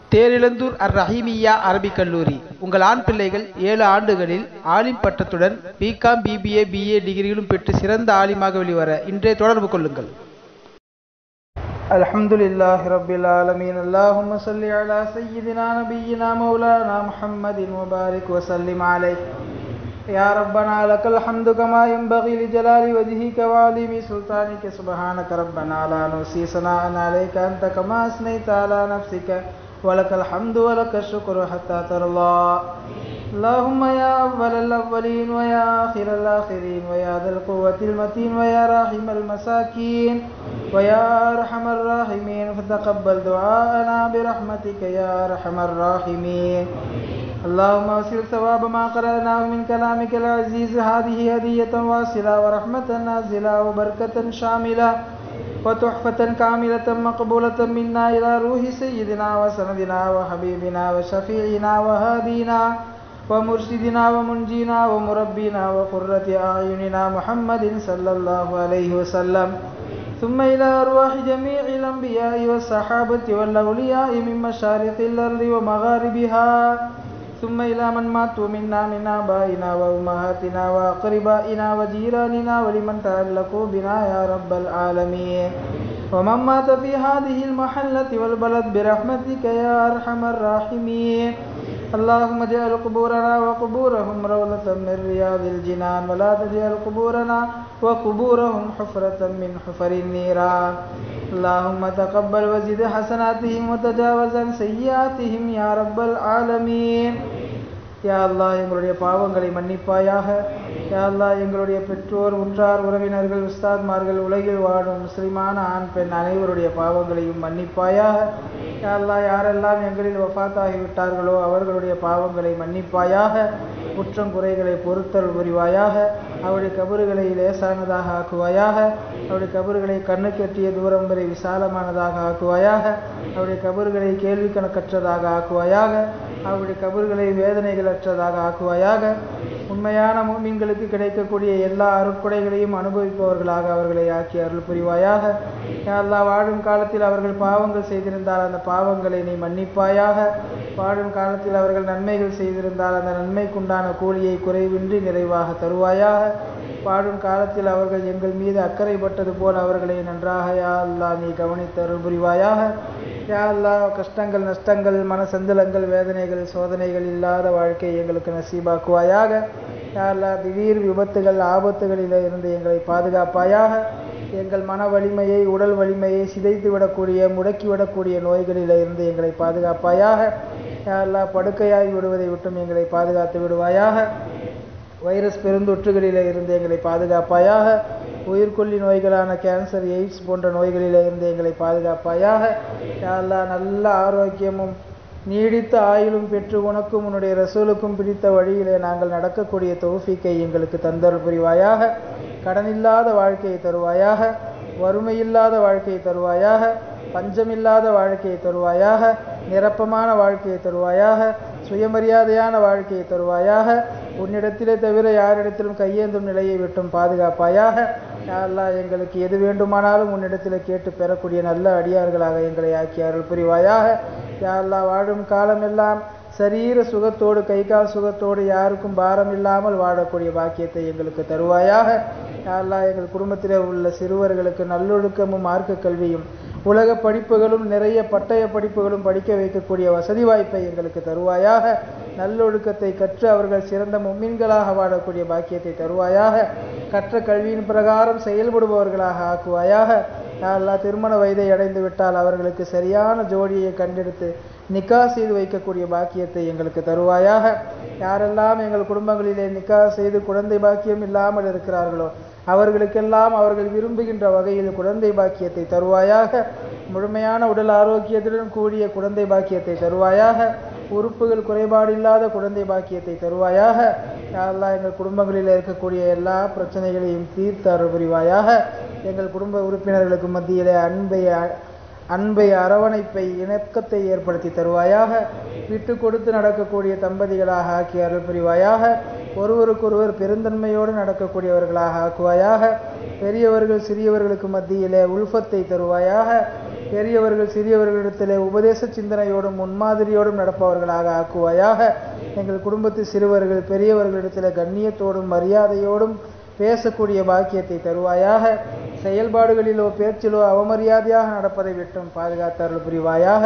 தேரிழந்தூர் அர் ரஹீமியா அரபிக் கல்லூரி உங்கள் ஆண் பிள்ளைகள் ஏழு ஆண்டுகளில் ஆலிம் பட்டத்துடன் பிகாம் பிபிஏ பிஏ டிகிரிகளும் பெற்று சிறந்த ஆலிமாக வெளிவர இன்றே தொடர்பு கொள்ளுங்கள் الحمد لله رب العالمين اللهم صل على سيدنا نبينا مولانا محمد وبارك وسلم عليه يا ربنا لك الحمد كما ينبغي لجلال وجهك وعظيم سلطانك سبحانك ربنا لا نحصي ثناء عليك أنت كما أثنيت على نفسك ولك الحمد ولك الشكر حتى ترضى اللهم يا أول الأولين ويا آخر الآخرين ويا ذا القوة المتين ويا راحم المساكين ويا أرحم الراحمين فتقبل دعاءنا برحمتك يا أرحم الراحمين اللهم وسل ثواب ما قرأناه من كلامك العزيز هذه هدية واصلة ورحمة نازلة وبركة شاملة وتحفة كاملة مقبولة منا إلى روح سيدنا وسندنا وحبيبنا وشفيعنا وهادينا ومرشدنا ومنجينا ومربينا وقرة أعيننا محمد صلى الله عليه وسلم ثم إلى أرواح جميع الأنبياء والصحابة والأولياء من مشارق الأرض ومغاربها ثم إلى من ماتوا منا من آبائنا وأمهاتنا وأقربائنا وجيراننا ولمن تعلقوا بنا يا رب العالمين ومن مات في هذه المحلة والبلد برحمتك يا أرحم الراحمين اللهم اجعل قبورنا وقبورهم روضة من رياض الجنان ولا تجعل قبورنا وقبورهم حفرة من حفر النيران اللهم تقبل وزد حسناتهم وتجاوز عن سيئاتهم يا رب العالمين யா அல்லாஹ் எங்களுடைய பாவங்களை மன்னிப்பாயாக யா அல்லாஹ் எங்களுடைய பெற்றோர் உற்றார் உறவினர்கள் உஸ்தாத்மார்கள் உலகில் வாழும் முஸ்லிமான ஆண் பெண் அனைவருடைய பாவங்களையும் மன்னிப்பாயாக யா அல்லாஹ் யாரெல்லாம் எங்களில் வஃபாத்தாகி விட்டார்களோ அவர்களுடைய பாவங்களை மன்னிப்பாயாக குற்றம் குறைகளை பொறுத்தல் புரிவாயாக அவருடைய கபறுகளை லேசானதாக ஆக்குவாயாக அவருடைய கபறுகளை கண்ணுக்கெட்டிய தூரம் வரை விசாலமானதாக ஆக்குவாயாக அவருடைய கபறுகளை கேள்வி கணக்கற்றதாக ஆக்குவாயாக அவருடைய கபறுகளை வேதனைகளற்றதாக ஆக்குவாயாக உண்மையான மீன்களுக்கு கிடைக்கக்கூடிய எல்லா அருட்கொடைகளையும் அனுபவிப்பவர்களாக அவர்களை ஆக்கி அருள் புரிவாயாக எல்லா வாழும் காலத்தில் அவர்கள் பாவங்கள் செய்திருந்தால் அந்த பாவங்களை நீ மன்னிப்பாயாக வாழும் காலத்தில் அவர்கள் நன்மைகள் செய்திருந்தால் அந்த நன்மைக்குண்டான கூலியை குறைவின்றி நிறைவாக தருவாயாக வாழும் காலத்தில் அவர்கள் எங்கள் மீது அக்கறைப்பட்டது போல் அவர்களை நன்றாக யா அல்லா நீ கவனித்து அருள் புரிவாயாக யா அல்லா கஷ்டங்கள் நஷ்டங்கள் மனசஞ்சலங்கள் வேதனைகள் சோதனைகள் இல்லாத வாழ்க்கை எங்களுக்கு நசீபாக்குவாயாக யா அல்லா திடீர் விபத்துகள் ஆபத்துகளில் இருந்து எங்களை பாதுகாப்பாயாக எங்கள் மன வலிமையை உடல் வலிமையை சிதைத்து விடக்கூடிய முடக்கி விடக்கூடிய நோய்களில் இருந்து எங்களை பாதுகாப்பாயாக யா அல்லா படுக்கையாகி விடுவதை விட்டும் எங்களை பாதுகாத்து விடுவாயாக வைரஸ் பெருந்தொற்றுகளில் இருந்து எங்களை பாதுகாப்பாயாக உயிர்கொல்லி நோய்களான கேன்சர் எய்ட்ஸ் போன்ற நோய்களில் இருந்து எங்களை பாதுகாப்பாயாக எல்லா நல்ல ஆரோக்கியமும் நீடித்த ஆயுளும் பெற்று உனக்கும் உன்னுடைய ரசூலுக்கும் பிடித்த வழியிலே நாங்கள் நடக்கக்கூடிய தௌஃபிக்கை எங்களுக்கு தந்தல் புரிவாயாக கடனில்லாத வாழ்க்கையை தருவாயாக வறுமையில்லாத வாழ்க்கையை தருவாயாக பஞ்சமில்லாத வாழ்க்கையை தருவாயாக நிரப்பமான வாழ்க்கையை தருவாயாக சுயமரியாதையான வாழ்க்கையை தருவாயாக உன்னிடத்திலே தவிர யாரிடத்திலும் கையேந்தும் நிலையை விட்டும் பாதுகாப்பாயாக யாரெல்லாம் எங்களுக்கு எது வேண்டுமானாலும் உன்னிடத்தில் கேட்டு பெறக்கூடிய நல்ல அடியார்களாக எங்களை ஆக்கி அருள் புரிவாயாக யாரெல்லாம் வாழும் காலமெல்லாம் சரீர சுகத்தோடு கை கால் சுகத்தோடு யாருக்கும் பாரம் இல்லாமல் வாழக்கூடிய பாக்கியத்தை எங்களுக்கு தருவாயாக யாரெல்லாம் எங்கள் குடும்பத்திலே உள்ள சிறுவர்களுக்கு நல்லொழுக்கமும் மார்க்க கல்வியும் உலக படிப்புகளும் நிறைய பட்டய படிப்புகளும் படிக்க வைக்கக்கூடிய வசதி வாய்ப்பை எங்களுக்கு தருவாயாக நல்லொழுக்கத்தை கற்று அவர்கள் சிறந்த மும்மின்களாக வாழக்கூடிய பாக்கியத்தை தருவாயாக கற்ற கல்வியின் பிரகாரம் செயல்படுபவர்களாக ஆக்குவாயாக யாரெல்லாம் திருமண வயதை அடைந்து விட்டால் அவர்களுக்கு சரியான ஜோடியை கண்டெடுத்து நிக்கா செய்து வைக்கக்கூடிய பாக்கியத்தை எங்களுக்கு தருவாயாக யாரெல்லாம் எங்கள் குடும்பங்களிலே நிக்கா செய்து குழந்தை பாக்கியம் இல்லாமல் இருக்கிறார்களோ அவர்களுக்கெல்லாம் அவர்கள் விரும்புகின்ற வகையில் குழந்தை பாக்கியத்தை தருவாயாக முழுமையான உடல் ஆரோக்கியத்துடன் கூடிய குழந்தை பாக்கியத்தை தருவாயாக உறுப்புகள் குறைபாடில்லாத குழந்தை பாக்கியத்தை தருவாயாக யாரெல்லாம் எங்கள் குடும்பங்களில் இருக்கக்கூடிய எல்லா பிரச்சனைகளையும் தீர்த்து அருள் புரிவாயாக எங்கள் குடும்ப உறுப்பினர்களுக்கு மத்தியிலே அன்பை அன்பை அரவணைப்பை இணக்கத்தை ஏற்படுத்தி தருவாயாக விட்டு கொடுத்து நடக்கக்கூடிய தம்பதிகளாக ஆக்கி அருள் புரிவாயாக ஒருவருக்கொருவர் பெருந்தன்மையோடு நடக்கக்கூடியவர்களாக ஆக்குவாயாக பெரியவர்கள் சிறியவர்களுக்கு மத்தியிலே உல்ஃபத்தை தருவாயாக பெரியவர்கள் சிறியவர்களிடத்திலே உபதேச சிந்தனையோடும் முன்மாதிரியோடும் நடப்பவர்களாக ஆக்குவாயாக எங்கள் குடும்பத்து சிறுவர்கள் பெரியவர்களிடத்தில் கண்ணியத்தோடும் மரியாதையோடும் பேசக்கூடிய பாக்கியத்தை தருவாயாக செயல்பாடுகளிலோ பேச்சிலோ அவமரியாதையாக நடப்பதை விட்டும் பாதுகாத்தருள் புரிவாயாக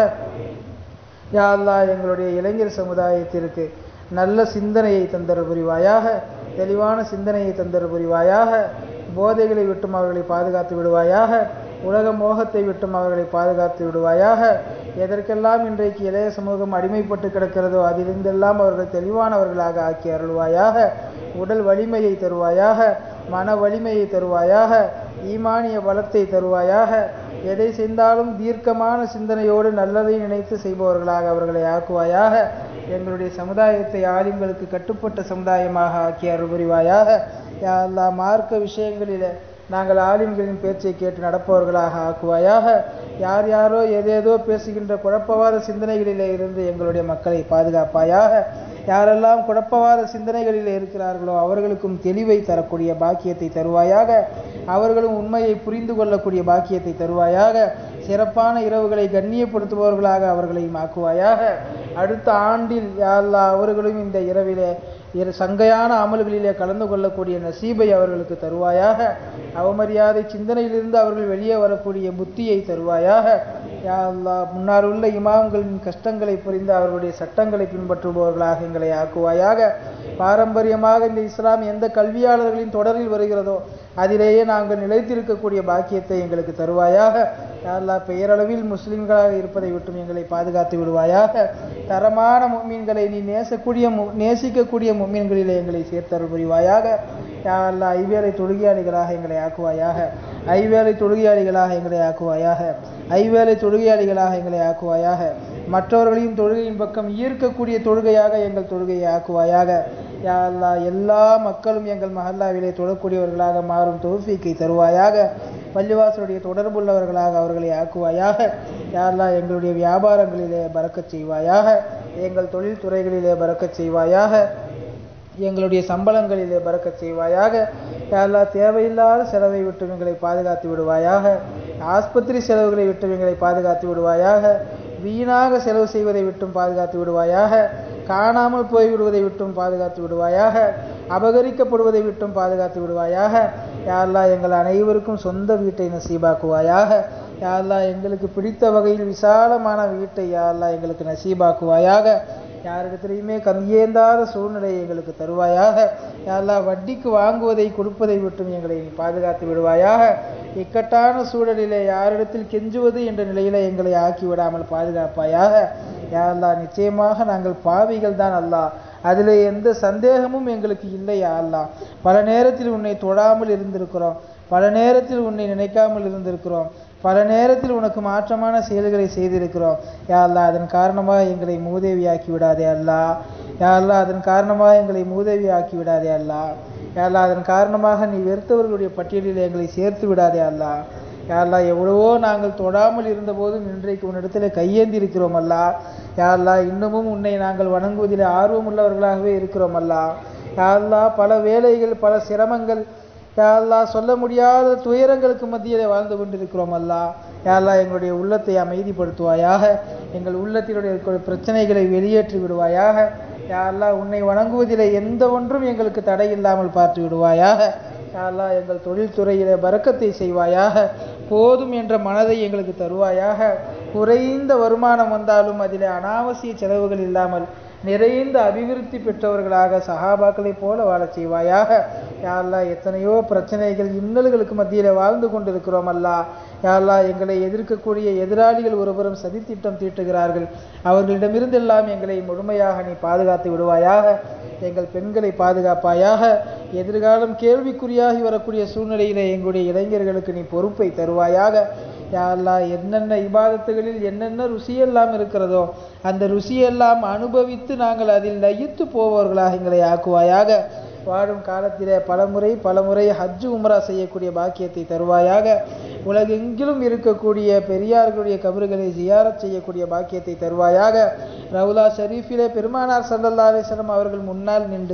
யா அல்லாஹ் எங்களுடைய இளைஞர் சமுதாயத்திற்கு நல்ல சிந்தனையை தந்தருள் புரிவாயாக தெளிவான சிந்தனையை தந்தருள் புரிவாயாக போதைகளை விட்டும் அவர்களை பாதுகாத்து விடுவாயாக உலக மோகத்தை விட்டும் அவர்களை பாதுகாத்து விடுவாயாக எதற்கெல்லாம் இன்றைக்கு இளைய சமூகம் அடிமைப்பட்டு கிடக்கிறதோ அதிலிருந்தெல்லாம் அவர்களை தெளிவானவர்களாக ஆக்கி அருள்வாயாக உடல் வலிமையை தருவாயாக மன வலிமையை தருவாயாக ஈமானிய பலத்தை தருவாயாக எதை செய்தாலும் தீர்க்கமான சிந்தனையோடு நல்லதை நினைத்து செய்பவர்களாக அவர்களை ஆக்குவாயாக எங்களுடைய சமுதாயத்தை ஆலிம்களுக்கு கட்டுப்பட்ட சமுதாயமாக ஆக்கி அருள் புரிவாயாக யா அல்லாஹ் மார்க்க விஷயங்களில் நாங்கள் ஆலிம்களின் பேச்சை கேட்டு நடப்பவர்களாக ஆக்குவாயாக யார் யாரோ ஏதேதோ பேசுகின்ற குழப்பவாத சிந்தனைகளிலே இருந்து எங்களுடைய மக்களை பாதுகாப்பாயாக யாரெல்லாம் குழப்பவாத சிந்தனைகளில் இருக்கிறார்களோ அவர்களுக்கும் தெளிவை தரக்கூடிய பாக்கியத்தை தருவாயாக அவர்களும் உண்மையை புரிந்து கொள்ளக்கூடிய பாக்கியத்தை தருவாயாக சிறப்பான இரவுகளை கண்ணியப்படுத்துபவர்களாக அவர்களையும் ஆக்குவாயாக அடுத்த ஆண்டில் யாழ்லா அவர்களும் இந்த இரவிலே இரு சங்கையான அமல்களிலே கலந்து கொள்ளக்கூடிய நசீபை அவர்களுக்கு தருவாயாக அவமரியாதை சிந்தனையிலிருந்து அவர்கள் வெளியே வரக்கூடிய புத்தியை தருவாயாக யா அல்லாஹ் முன்னால் உள்ள இமாம்களின் கஷ்டங்களை புரிந்து அவர்களுடைய சட்டங்களை பின்பற்றுபவர்களாக எங்களை ஆக்குவாயாக பாரம்பரியமாக இந்த இஸ்லாம் எந்த கல்வியாளர்களின் தொடரில் வருகிறதோ அதிலேயே நாங்கள் நிலைத்திருக்கக்கூடிய பாக்கியத்தை எங்களுக்கு தருவாயாக யா அல்லாஹ் பெயரளவில் முஸ்லிம்களாக இருப்பதை விட்டும் எங்களை பாதுகாத்து விடுவாயாக தரமான மும்மீன்களை நீ நேசக்கூடிய மு நேசிக்கக்கூடிய மும்மீன்களிலே எங்களை சேர்த்தருள் புரிவாயாக யா அல்லாஹ் ஐவேளை தொழுகையாளிகளாக எங்களை ஆக்குவாயாக ஐவேளை தொழுகையாளிகளாக எங்களை ஆக்குவாயாக ஐவேளை தொழுகையாளிகளாக எங்களை ஆக்குவாயாக மற்றவர்களையும் தொழுகையின் பக்கம் ஈர்க்கக்கூடிய தொழுகையாக எங்கள் தொழுகையை ஆக்குவாயாக யா அல்லாஹ் எல்லா மக்களும் எங்கள் மஹல்லாவிலே தொழக்கூடியவர்களாக மாறும் தௌஃபீக்கை தருவாயாக பள்ளிவாசலுடைய தொடர்புள்ளவர்களாக அவர்களை ஆக்குவாயாக யா அல்லாஹ் எங்களுடைய வியாபாரங்களிலே பறக்கச் செய்வாயாக எங்கள் தொழில் துறைகளிலே பறக்கச் செய்வாயாக எங்களுடைய சம்பளங்களிலே பறக்கச் செய்வாயாக யா அல்லாஹ் தேவையில்லாத செலவை விட்டு எங்களை பாதுகாத்து விடுவாயாக ஆஸ்பத்திரி செலவுகளை விட்டு எங்களை பாதுகாத்து விடுவாயாக வீணாக செலவு செய்வதை விட்டும் பாதுகாத்து விடுவாயாக காணாமல் போய்விடுவதை விட்டும் பாதுகாத்து விடுவாயாக அபகரிக்கப்படுவதை விட்டும் பாதுகாத்து விடுவாயாக யாரெல்லாம் எங்கள் அனைவருக்கும் சொந்த வீட்டை நசீபாக்குவாயாக யாரெல்லாம் எங்களுக்கு பிடித்த வகையில் விசாலமான வீட்டை யாரெல்லாம் எங்களுக்கு நசீபாக்குவாயாக யாரிடத்திலையுமே கந்தியேந்தாத சூழ்நிலையை எங்களுக்கு தருவாயாக யாரெல்லாம் வட்டிக்கு வாங்குவதை கொடுப்பதை விட்டும் எங்களை நீ பாதுகாத்து விடுவாயாக இக்கட்டான சூழலிலே யாரிடத்தில் கெஞ்சுவது என்ற நிலையில எங்களை ஆக்கி விடாமல் பாதுகாப்பாயாக யாரெல்லாம் நிச்சயமாக நாங்கள் பாவிகள் தான் அல்லாஹ் அதில் எந்த சந்தேகமும் எங்களுக்கு இல்லையா அல்லாஹ் பல நேரத்தில் உன்னை தொடாமல் இருந்திருக்கிறோம் பல நேரத்தில் உன்னை நினைக்காமல் இருந்திருக்கிறோம் பல நேரத்தில் உனக்கு மாற்றமான செயல்களை செய்திருக்கிறோம் யா அல்லாஹ் அதன் காரணமாக எங்களை மூதேவியாக்கி விடாதே அல்லாஹ் யா அல்லாஹ் அதன் காரணமாக எங்களை மூதேவியாக்கி விடாதே அல்லாஹ் யா அல்லாஹ் அதன் காரணமாக நீ வெறுத்தவர்களுடைய பட்டியலில் எங்களை சேர்த்து விடாதே அல்லாஹ் யா அல்லாஹ் எவ்வளவோ நாங்கள் தொடாமல் இருந்தபோதும் இன்றைக்கு உன்னிடத்தில் கையேந்தி இருக்கிறோம் அல்லா யா அல்லாஹ் இன்னமும் உன்னை நாங்கள் வணங்குவதில் ஆர்வம் உள்ளவர்களாகவே இருக்கிறோம் அல்லா யா அல்லாஹ் பல வேலைகள் பல சிரமங்கள் யா அல்லாஹ் சொல்ல முடியாத துயரங்களுக்கு மத்தியிலே வாழ்ந்து கொண்டிருக்கிறோம் அல்லா யா அல்லாஹ் எங்களுடைய உள்ளத்தை அமைதிப்படுத்துவாயாக எங்கள் உள்ளத்தினுடைய இருக்கிற பிரச்சனைகளை வெளியேற்றி விடுவாயாக யா அல்லாஹ் உன்னை வணங்குவதிலே எந்த ஒன்றும் எங்களுக்கு தடை இல்லாமல் பார்த்து விடுவாயாக யா அல்லாஹ் எங்கள் தொழில்துறையிலே பறக்கத்தை செய்வாயாக போதும் என்ற மனதை எங்களுக்கு தருவாயாக குறைந்த வருமானம் வந்தாலும் அதிலே அனாவசிய செலவுகள் இல்லாமல் நிறைந்த அபிவிருத்தி பெற்றவர்களாக சஹாபாக்களைப் போல வாழச் செய்வாயாக யா அல்லாஹ் எத்தனையோ பிரச்சனைகள் இன்னல்களுக்கு மத்தியில் வாழ்ந்து கொண்டிருக்கிறோம் அல்லா யா அல்லாஹ் எங்களை எதிர்க்கக்கூடிய எதிராளிகள் ஒருபுறம் சதித்திட்டம் தீட்டுகிறார்கள் அவர்களிடமிருந்தெல்லாம் எங்களை முழுமையாக நீ பாதுகாத்து விடுவாயாக எங்கள் பெண்களை பாதுகாப்பாயாக எதிர்காலம் கேள்விக்குறியாகி வரக்கூடிய சூழ்நிலையிலே எங்களுடைய இளைஞர்களுக்கு நீ பொறுப்பை தருவாயாக யா அல்லாஹ் என்னென்ன இபாதத்துகளில் என்னென்ன ருசியெல்லாம் இருக்கிறதோ அந்த ருசியெல்லாம் அனுபவித்து நாங்கள் அதில் லயித்து போபவர்களாக எங்களை ஆக்குவாயாக வாழும் காலத்திலே பலமுறை பலமுறை ஹஜ்ஜு உம்ரா செய்யக்கூடிய பாக்கியத்தை தருவாயாக உலகெங்கிலும் இருக்கக்கூடிய பெரியார்களுடைய கபறுகளை ஜியாரத் செய்யக்கூடிய பாக்கியத்தை தருவாயாக ரவுலா ஷரீஃபிலே பெருமானார் சல்லல்லா அலிஸ்லம் அவர்கள் முன்னால் நின்று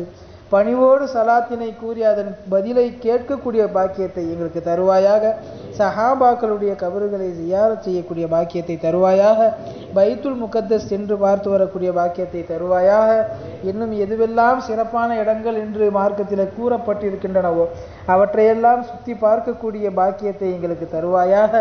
பணிவோடு சலாத்தினை கூறி அதன் பதிலை கேட்கக்கூடிய பாக்கியத்தை எங்களுக்கு தருவாயாக சஹாபாக்களுடைய கபறுகளை ஜியாரத் செய்யக்கூடிய பாக்கியத்தை தருவாயாக பைத்துல் முகத்தஸ் சென்று பார்த்து வரக்கூடிய பாக்கியத்தை தருவாயாக இன்னும் எதுவெல்லாம் சிறப்பான இடங்கள் என்று மார்க்கத்தில் கூறப்பட்டிருக்கின்றனவோ அவற்றையெல்லாம் சுற்றி பார்க்கக்கூடிய பாக்கியத்தை எங்களுக்கு தருவாயாக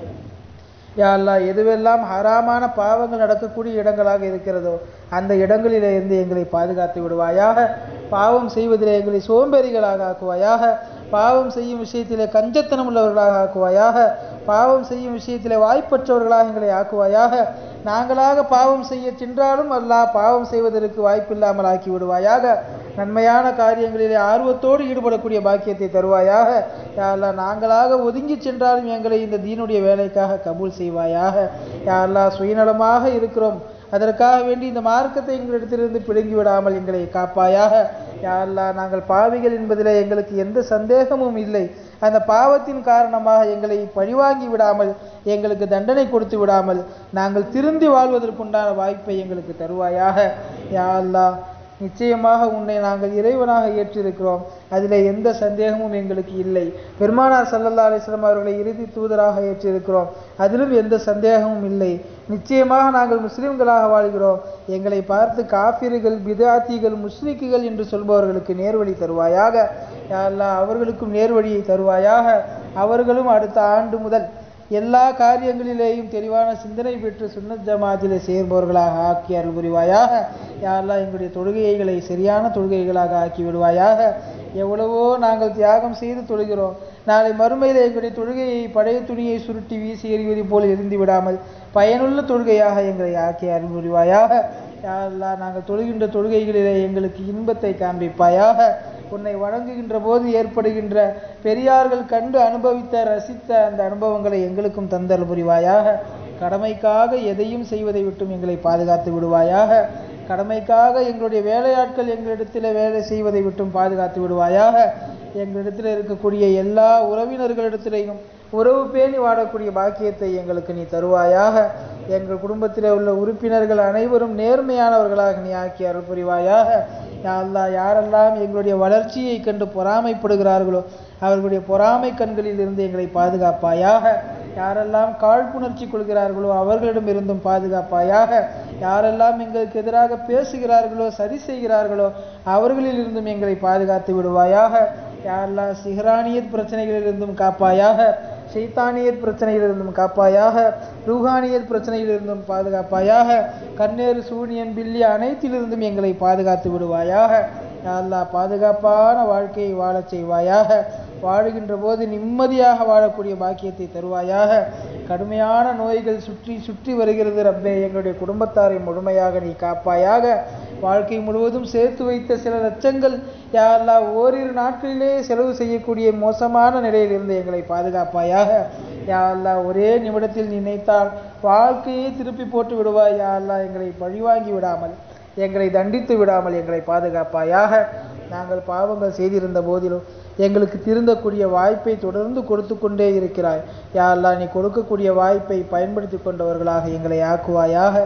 யா அல்லாஹ் எதுவெல்லாம் ஹராமான பாவங்கள் நடக்கக்கூடிய இடங்களாக இருக்கிறதோ அந்த இடங்களிலே இருந்து எங்களை பாதுகாத்து விடுவாயாக பாவம் செய்வதிலே எங்களை சோம்பேறிகளாக ஆக்குவாயாக பாவம் செய்யும் விஷயத்திலே கஞ்சத்தனம் உள்ளவர்களாக ஆக்குவாயாக பாவம் செய்யும் விஷயத்திலே வாய்ப்பற்றவர்களாக எங்களை ஆக்குவாயாக நாங்களாக பாவம் செய்ய சென்றாலும் அல்லாஹ் பாவம் செய்வதற்கு வாய்ப்பில்லாமல் ஆக்கி விடுவாயாக நன்மையான காரியங்களிலே ஆர்வத்தோடு ஈடுபடக்கூடிய பாக்கியத்தை தருவாயாக யா அல்லாஹ் நாங்களாக ஒதுங்கி சென்றாலும் எங்களை இந்த தீனுடைய வேலைக்காக கபூல் செய்வாயாக யா அல்லாஹ் சுயநலமாக இருக்கிறோம் அதற்காக வேண்டி இந்த மார்க்கத்தை எங்களிடத்திலிருந்து பிடுங்கி விடாமல் எங்களை காப்பாயாக யா அல்லாஹ் நாங்கள் பாவிகள் என்பதில் எங்களுக்கு எந்த சந்தேகமும் இல்லை அந்த பாவத்தின் காரணமாக எங்களை பழிவாங்கி விடாமல் எங்களுக்கு தண்டனை கொடுத்து விடாமல் நாங்கள் திருந்தி வாழ்வதற்குண்டான வாய்ப்பை எங்களுக்கு தருவாயாக யா அல்லாஹ் நிச்சயமாக உன்னை நாங்கள் இறைவனாக ஏற்றிருக்கிறோம் அதில் எந்த சந்தேகமும் எங்களுக்கு இல்லை பெருமானார் சல்லல்லா அலிஸ்லாம் அவர்களை இறுதி தூதராக ஏற்றிருக்கிறோம் அதிலும் எந்த சந்தேகமும் இல்லை நிச்சயமாக நாங்கள் முஸ்லிம்களாக வாழ்கிறோம் எங்களை பார்த்து காபிர்கள் பிதாத்திகள் முஸ்லிக்குகள் என்று சொல்பவர்களுக்கு நேர்வழி தருவாயாக யா அல்லாஹ் அவர்களுக்கும் நேர்வழியை தருவாயாக அவர்களும் அடுத்த ஆண்டு முதல் எல்லா காரியங்களிலேயும் தெளிவான சிந்தனை பெற்று சுன்னத் ஜமாத்திலே சேர்பவர்களாக ஆக்கி அருள் புரிவாயாக யாரெல்லாம் எங்களுடைய தொழுகைகளை சரியான தொழுகைகளாக ஆக்கி விடுவாயாக எவ்வளவோ நாங்கள் தியாகம் செய்து தொழுகிறோம் நாளை மறுமையில் எங்களுடைய தொழுகையை பழைய துணியை சுருட்டி வீசி எறிவது போல் எரிந்து விடாமல் பயனுள்ள தொழுகையாக எங்களை ஆக்கி அருள் புரிவாயாக யாரெல்லாம் நாங்கள் தொழுகின்ற தொழுகைகளிலே எங்களுக்கு இன்பத்தை காண்பிப்பாயாக உன்னை வணங்குகின்ற போது ஏற்படுகின்ற பெரியார்கள் கண்டு அனுபவித்த ரசித்த அந்த அனுபவங்களை எங்களுக்கும் தந்தல் புரிவாயாக கடமைக்காக எதையும் செய்வதை விட்டும் எங்களை பாதுகாத்து விடுவாயாக கடமைக்காக எங்களுடைய வேலையாட்கள் எங்களிடத்தில் வேலை செய்வதை விட்டும் பாதுகாத்து விடுவாயாக எங்களிடத்தில் இருக்கக்கூடிய எல்லா உறவினர்களிடத்திலேயும் உறவு பேணி வாழக்கூடிய பாக்கியத்தை எங்களுக்கு நீ தருவாயாக எங்கள் குடும்பத்தில் உள்ள உறுப்பினர்கள் அனைவரும் நேர்மையானவர்களாக நீ ஆக்கி அருள் புரிவாயாக யா அல்லாஹ் யாரெல்லாம் எங்களுடைய வளர்ச்சியை கண்டு பொறாமைப்படுகிறார்களோ அவர்களுடைய பொறாமை கண்களில் இருந்து எங்களை பாதுகாப்பாயாக யாரெல்லாம் காழ்ப்புணர்ச்சி கொள்கிறார்களோ அவர்களிடமிருந்தும் பாதுகாப்பாயாக யாரெல்லாம் எங்களுக்கு எதிராக பேசுகிறார்களோ சரி செய்கிறார்களோ அவர்களில் இருந்தும் எங்களை பாதுகாத்து விடுவாயாக யாரெல்லாம் சிஹ்ரானியத் பிரச்சனைகளிலிருந்தும் காப்பாயாக ஷைத்தானியத் பிரச்சனையிலிருந்தும் காப்பாயாக ரூஹானியத் பிரச்சனையிலிருந்தும் பாதுகாப்பாயாக கண்ணேறு சூனியம் பில்லி அனைத்திலிருந்தும் எங்களை பாதுகாத்து விடுவாயாக யா அல்லாஹ் பாதுகாப்பான வாழ்க்கையை வாழச் செய்வாயாக வாழுகின்ற போது நிம்மதியாக வாழக்கூடிய பாக்கியத்தை தருவாயாக கடுமையான நோய்கள் சுற்றி சுற்றி வருகிறது ரப்பே எங்களுடைய குடும்பத்தாரை முழுமையாக நீ காப்பாயாக வாழ்க்கை முழுவதும் சேர்த்து வைத்த சில லட்சங்கள் யா அல்லாஹ் ஓரிரு நாட்களிலே செலவு செய்யக்கூடிய மோசமான நிலையிலிருந்து எங்களை பாதுகாப்பாயாக யா அல்லாஹ் ஒரே நிமிடத்தில் நினைத்தால் வாழ்க்கையை திருப்பி போட்டு விடுவாய் யா அல்லாஹ் எங்களை பழிவாங்கி விடாமல் எங்களை தண்டித்து விடாமல் எங்களை பாதுகாப்பாயாக நாங்கள் பாவங்கள் செய்திருந்த போதிலும் எங்களுக்கு திருந்தக்கூடிய வாய்ப்பை தொடர்ந்து கொடுத்து கொண்டே இருக்கிறாய் யா அல்லாஹ் நீ கொடுக்கக்கூடிய வாய்ப்பை பயன்படுத்தி கொண்டவர்களாக எங்களை ஆக்குவாயாக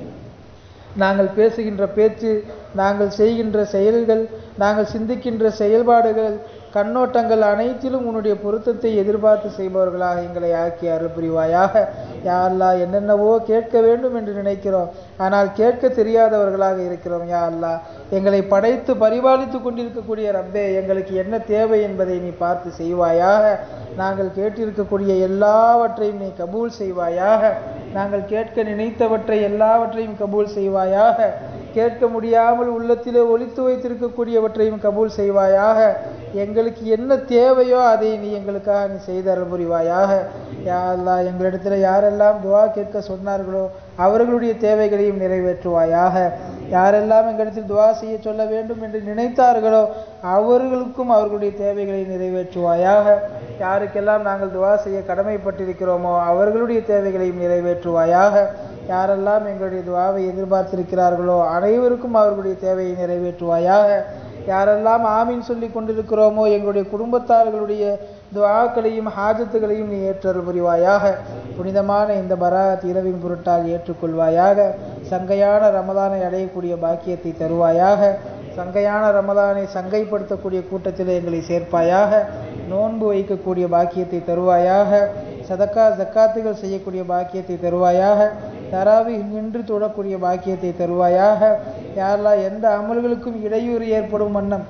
நாங்கள் பேசுகின்ற பேச்சு நாங்கள் செய்கின்ற செயல்கள் நாங்கள் சிந்திக்கின்ற செயல்பாடுகள் கண்ணோட்டங்கள் அனைத்திலும் உன்னுடைய பொருத்தத்தை எதிர்பார்த்து செய்பவர்களாக எங்களை ஆக்கி அருள் புரிவாயாக யா அல்லாஹ் என்னென்னவோ கேட்க வேண்டும் என்று நினைக்கிறோம் ஆனால் கேட்க தெரியாதவர்களாக இருக்கிறோம் யா அல்லாஹ் எங்களை படைத்து பரிபாலித்து கொண்டிருக்கக்கூடிய ரப்பே எங்களுக்கு என்ன தேவை என்பதை நீ பார்த்து செய்வாயாக நாங்கள் கேட்டிருக்கக்கூடிய எல்லாவற்றையும் நீ கபூல் செய்வாயாக நாங்கள் கேட்க நினைத்தவற்றை எல்லாவற்றையும் கபூல் செய்வாயாக கேட்க முடியாமல் உள்ளத்திலே ஒளித்து வைத்திருக்கக்கூடியவற்றையும் கபூல் செய்வாயாக எங்களுக்கு என்ன தேவையோ அதை நீ எங்களுக்காக நீ செய்தருள் புரிவாயாக யா அல்லாஹ் எங்களிடத்தில் யாரெல்லாம் துவா கேட்க சொன்னார்களோ அவர்களுடைய தேவைகளையும் நிறைவேற்றுவாயாக யாரெல்லாம் எங்களிடத்தில் துவா செய்ய சொல்ல வேண்டும் என்று நினைத்தார்களோ அவர்களுக்கும் அவர்களுடைய தேவைகளை நிறைவேற்றுவாயாக யாருக்கெல்லாம் நாங்கள் துவா செய்ய கடமைப்பட்டிருக்கிறோமோ அவர்களுடைய தேவைகளையும் நிறைவேற்றுவாயாக யாரெல்லாம் எங்களுடைய துவாவை எதிர்பார்த்திருக்கிறார்களோ அனைவருக்கும் அவர்களுடைய தேவையை நிறைவேற்றுவாயாக யாரெல்லாம் ஆமீன் சொல்லி கொண்டிருக்கிறோமோ எங்களுடைய குடும்பத்தார்களுடைய துவாக்களையும் ஹாஜத்துகளையும் நீ ஏற்றல் புரிவாயாக புனிதமான இந்த பராத் இரவின் பொருட்டால் ஏற்றுக்கொள்வாயாக சங்கையான ரமதானை அடையக்கூடிய பாக்கியத்தை தருவாயாக சங்கையான ரமலானை சங்கைப்படுத்தக்கூடிய கூட்டத்தில் எங்களை சேர்ப்பாயாக நோன்பு வைக்கக்கூடிய பாக்கியத்தை தருவாயாக சதக்கா ஜக்காத்துகள் செய்யக்கூடிய பாக்கியத்தை தருவாயாக தராவி நின்று தொழக்கூடிய பாக்கியத்தை தருவாயாக யாரெல்லாம் எந்த அமல்களுக்கும் இடையூறு ஏற்படும் வண்ணம்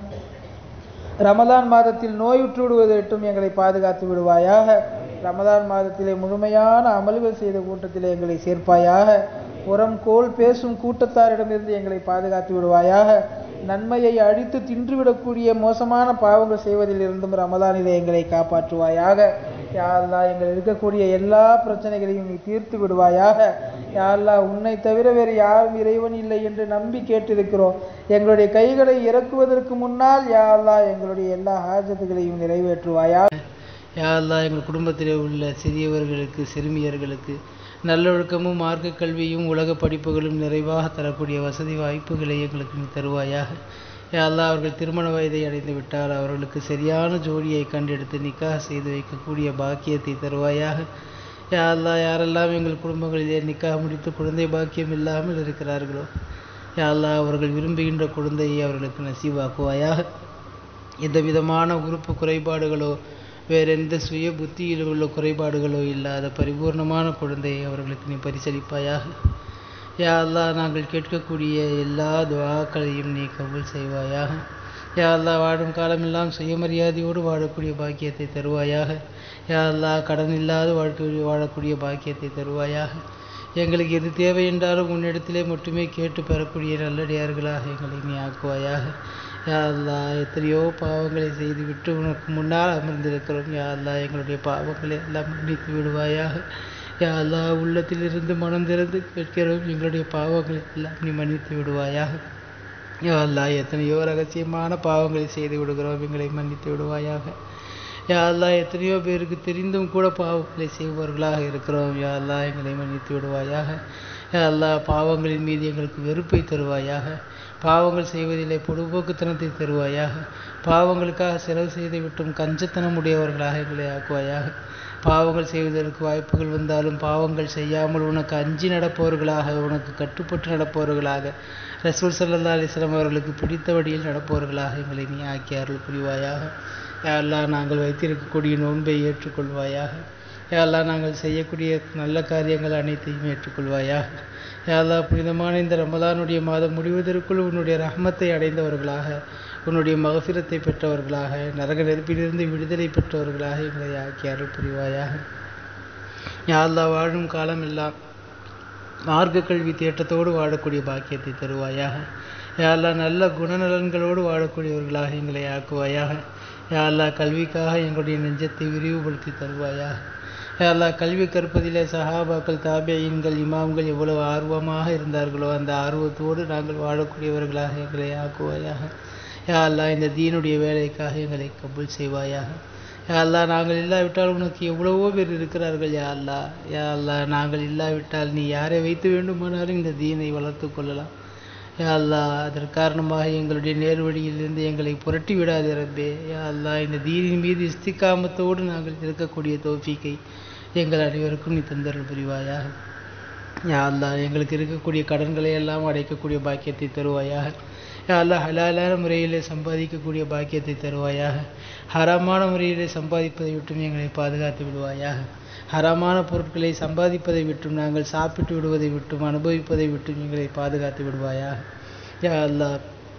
ரமதான் மாதத்தில் நோயுற்று விடுவதை விட்டும் எங்களை பாதுகாத்து விடுவாயாக ரமதான் மாதத்திலே முழுமையான அமல்கள் செய்த கூட்டத்திலே எங்களை சேர்ப்பாயாக புறம் கோல் பேசும் கூட்டத்தாரிடமிருந்து எங்களை பாதுகாத்து விடுவாயாக நன்மையை அழித்து தின்றுவிடக்கூடிய மோசமான பாவங்கள் செய்வதிலிருந்தும் ரமதானிலே எங்களை காப்பாற்றுவாயாக யாரெல்லாம் எங்கள் இருக்கக்கூடிய எல்லா பிரச்சனைகளையும் நீ தீர்த்து விடுவாயாக யாரெல்லாம் உன்னை தவிர வேறு யாரும் இறைவன் இல்லை என்று நம்பி கேட்டிருக்கிறோம் எங்களுடைய கைகளை இறக்குவதற்கு முன்னால் யாரெல்லாம் எங்களுடைய எல்லா ஹாஜத்துகளையும் நிறைவேற்றுவாயாக யாரெல்லாம் எங்கள் குடும்பத்தில் உள்ள சிறியவர்களுக்கு சிறுமியர்களுக்கு நல்லொழுக்கமும் மார்க்க கல்வியும் உலக படிப்புகளும் நிறைவாக தரக்கூடிய வசதி வாய்ப்புகளை எங்களுக்கு நீ தருவாயாக யாரெல்லாம் அவர்கள் திருமண வயதை அடைந்து விட்டால் அவர்களுக்கு சரியான ஜோடியை கண்டெடுத்து நிக்காக செய்து வைக்கக்கூடிய பாக்கியத்தை தருவாயாக யாரெல்லாம் யாரெல்லாம் எங்கள் குடும்பங்களிலே நிக்காக முடித்து குழந்தை பாக்கியம் இல்லாமல் இருக்கிறார்களோ யாரெல்லாம் அவர்கள் விரும்புகின்ற குழந்தையை அவர்களுக்கு நசீவாக்குவாயாக எந்த விதமான உறுப்பு குறைபாடுகளோ வேறெந்த சுய புத்தியில் உள்ள குறைபாடுகளோ இல்லாத பரிபூர்ணமான குழந்தையை அவர்களுக்கு நீ பரிசளிப்பாயாக யா அல்லாஹ் நாங்கள் கேட்கக்கூடிய எல்லா துவாக்களையும் நீ கபூல் செய்வாயாக யா அல்லாஹ் வாழும் காலமெல்லாம் சுயமரியாதையோடு வாழக்கூடிய பாக்கியத்தை தருவாயாக யா அல்லாஹ் கடன் இல்லாத வாழ்க்கை வாழக்கூடிய பாக்கியத்தை தருவாயாக எங்களுக்கு எது தேவை என்றாலும் உன்னிடத்திலே மட்டுமே கேட்டு பெறக்கூடிய நல்லடியார்களாக எங்களை நீ ஆக்குவாயாக யா அல்லாஹ் எத்தனையோ பாவங்களை செய்துவிட்டு உனக்கு முன்னால் அமர்ந்திருக்கிறோம் யா அல்லாஹ் எங்களுடைய பாவங்களை எல்லாம் மன்னித்து விடுவாயாக யா அல்லாஹ் உள்ளத்திலிருந்து மனம் திறந்து கேட்கிறோம் எங்களுடைய பாவங்களை எல்லாம் நீ மன்னித்து விடுவாயாக யா அல்லாஹ் எத்தனையோ ரகசியமான பாவங்களை செய்து விடுகிறோம் எங்களை மன்னித்து விடுவாயாக யா அல்லாஹ் எத்தனையோ பேருக்கு தெரிந்தும் கூட பாவங்களை செய்பவர்களாக இருக்கிறோம் யா அல்லாஹ் எங்களை மன்னித்து விடுவாயாக யா அல்லாஹ் பாவங்களின் மீது எங்களுக்கு வெறுப்பை தருவாயாக பாவங்கள் செய்வதிலே பொடுபோக்குத்தனத்தை தருவாயாக பாவங்களுக்காக செலவு செய்து விட்டும் கஞ்சத்தனம் உடையவர்களாக எங்களை ஆக்குவாயாக பாவங்கள் செய்வதற்கு வாய்ப்புகள் வந்தாலும் பாவங்கள் செய்யாமல் உனக்கு அஞ்சி நடப்பவர்களாக உனக்கு கட்டுப்பட்டு நடப்பவர்களாக ரசூல் சல்லா அலிஸ்லாம் அவர்களுக்கு பிடித்த வழியில் நடப்பவர்களாக எங்களை நீ ஆக்கி அருள் புரிவாயாக யாரெல்லாம் நாங்கள் வைத்திருக்கக்கூடிய நோன்பை ஏற்றுக்கொள்வாயாக யாரெல்லாம் நாங்கள் செய்யக்கூடிய நல்ல காரியங்கள் அனைத்தையும் ஏற்றுக்கொள்வாயாக யாரெல்லாம் புனிதமான இந்த ரமலானுடைய மாதம் முடிவதற்குள் உன்னுடைய ரஹமத்தை அடைந்தவர்களாக உன்னுடைய மகபிரத்தை பெற்றவர்களாக நரக நெருப்பிலிருந்து விடுதலை பெற்றவர்களாக எங்களை ஆக்கி அருள் புரிவாயாக யாரெல்லா வாழும் காலம் எல்லாம் மார்க்க கல்வி தேட்டத்தோடு வாழக்கூடிய பாக்கியத்தை தருவாயாக யாரெல்லாம் நல்ல குணநலன்களோடு வாழக்கூடியவர்களாக எங்களை ஆக்குவாயாக யாரெல்லாம் கல்விக்காக எங்களுடைய நெஞ்சத்தை விரிவுபடுத்தி தருவாயாக யாரெல்லாம் கல்வி கற்பதிலே சஹாபாக்கள் தாபியன்கள் இமாம்கள் எவ்வளவு ஆர்வமாக இருந்தார்களோ அந்த ஆர்வத்தோடு நாங்கள் வாழக்கூடியவர்களாக எங்களை ஆக்குவாயாக யா அல்லாஹ் இந்த தீனுடைய வேலைக்காக எங்களை கபூல் செய்வாயாக யா அல்லாஹ் நாங்கள் இல்லாவிட்டால் உனக்கு எவ்வளவோ பேர் இருக்கிறார்கள் யா அல்லாஹ் யா அல்லாஹ் நாங்கள் இல்லாவிட்டால் நீ யாரை வைத்து வேண்டுமானாலும் இந்த தீனை வளர்த்து கொள்ளலாம் யா அல்லாஹ் அதன் காரணமாக எங்களுடைய நேர்வழியிலிருந்து எங்களை புரட்டி விடாதே ரப்பே யா அல்லாஹ் இந்த தீனின் மீது இஸ்திகாமத்தோடு நாங்கள் இருக்கக்கூடிய தோஃபிக்கை எங்கள் அனைவருக்கும் நீ தந்தருள் புரிவாயாக யா அல்லாஹ் எங்களுக்கு இருக்கக்கூடிய கடன்களை எல்லாம் அடைக்கக்கூடிய பாக்கியத்தை தருவாயாக யா அல்லாஹ் ஹலாலான முறையிலே சம்பாதிக்கக்கூடிய பாக்கியத்தை தருவாயாக ஹராமான முறையிலே சம்பாதிப்பதை விட்டும் எங்களை பாதுகாத்து விடுவாயாக ஹராமான பொருட்களை சம்பாதிப்பதை விட்டும் நாங்கள் சாப்பிட்டு விடுவதை விட்டும் அனுபவிப்பதை விட்டும் எங்களை பாதுகாத்து விடுவாயாக யா அல்லாஹ்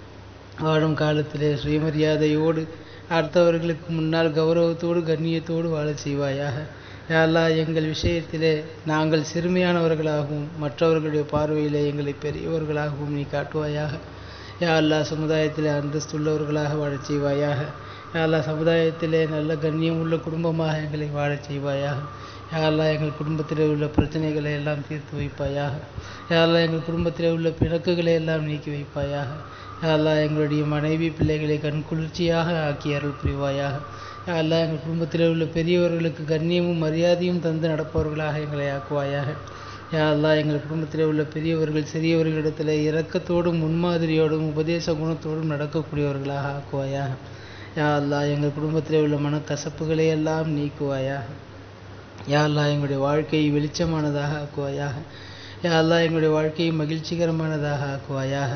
வாழும் காலத்திலே சுயமரியாதையோடு அடுத்தவர்களுக்கு முன்னால் கௌரவத்தோடு கண்ணியத்தோடு வாழச் செய்வாயாக யா அல்லாஹ் எங்கள் விஷயத்திலே நாங்கள் சிறுமியானவர்களாகவும் மற்றவர்களுடைய பார்வையிலே எங்களை பெரியவர்களாகவும் நீ காட்டுவாயாக யா அல்லாஹ் சமுதாயத்திலே அந்தஸ்துள்ளவர்களாக வாழச் செய்வாயாக யா அல்லாஹ் சமுதாயத்திலே நல்ல கண்ணியம் உள்ள குடும்பமாக எங்களை வாழச் செய்வாயாக யா அல்லாஹ் எங்கள் குடும்பத்திலே உள்ள பிரச்சனைகளை எல்லாம் தீர்த்து வைப்பாயாக யா அல்லாஹ் எங்கள் குடும்பத்திலே உள்ள பிணக்குகளை எல்லாம் நீக்கி வைப்பாயாக யா அல்லாஹ் எங்களுடைய மனைவி பிள்ளைகளை கண்குளிர்ச்சியாக ஆக்கி அருள் புரிவாயாக யா அல்லாஹ் எங்கள் குடும்பத்தில் உள்ள பெரியவர்களுக்கு கண்ணியமும் மரியாதையும் தந்து நடப்பவர்களாக எங்களை ஆக்குவாயாக யா அல்லாஹ் எங்கள் குடும்பத்தில் உள்ள பெரியவர்கள் சிறியவர்களிடத்தில் இரக்கத்தோடும் முன்மாதிரியோடும் உபதேச குணத்தோடும் நடக்கக்கூடியவர்களாக ஆக்குவாயாக யா அல்லாஹ் எங்கள் குடும்பத்தில் உள்ள மனக்கசப்புகளை எல்லாம் நீக்குவாயாக யா அல்லாஹ் எங்களுடைய வாழ்க்கையை வெளிச்சமானதாக ஆக்குவாயாக யா அல்லாஹ் எங்களுடைய வாழ்க்கையை மகிழ்ச்சிகரமானதாக ஆக்குவாயாக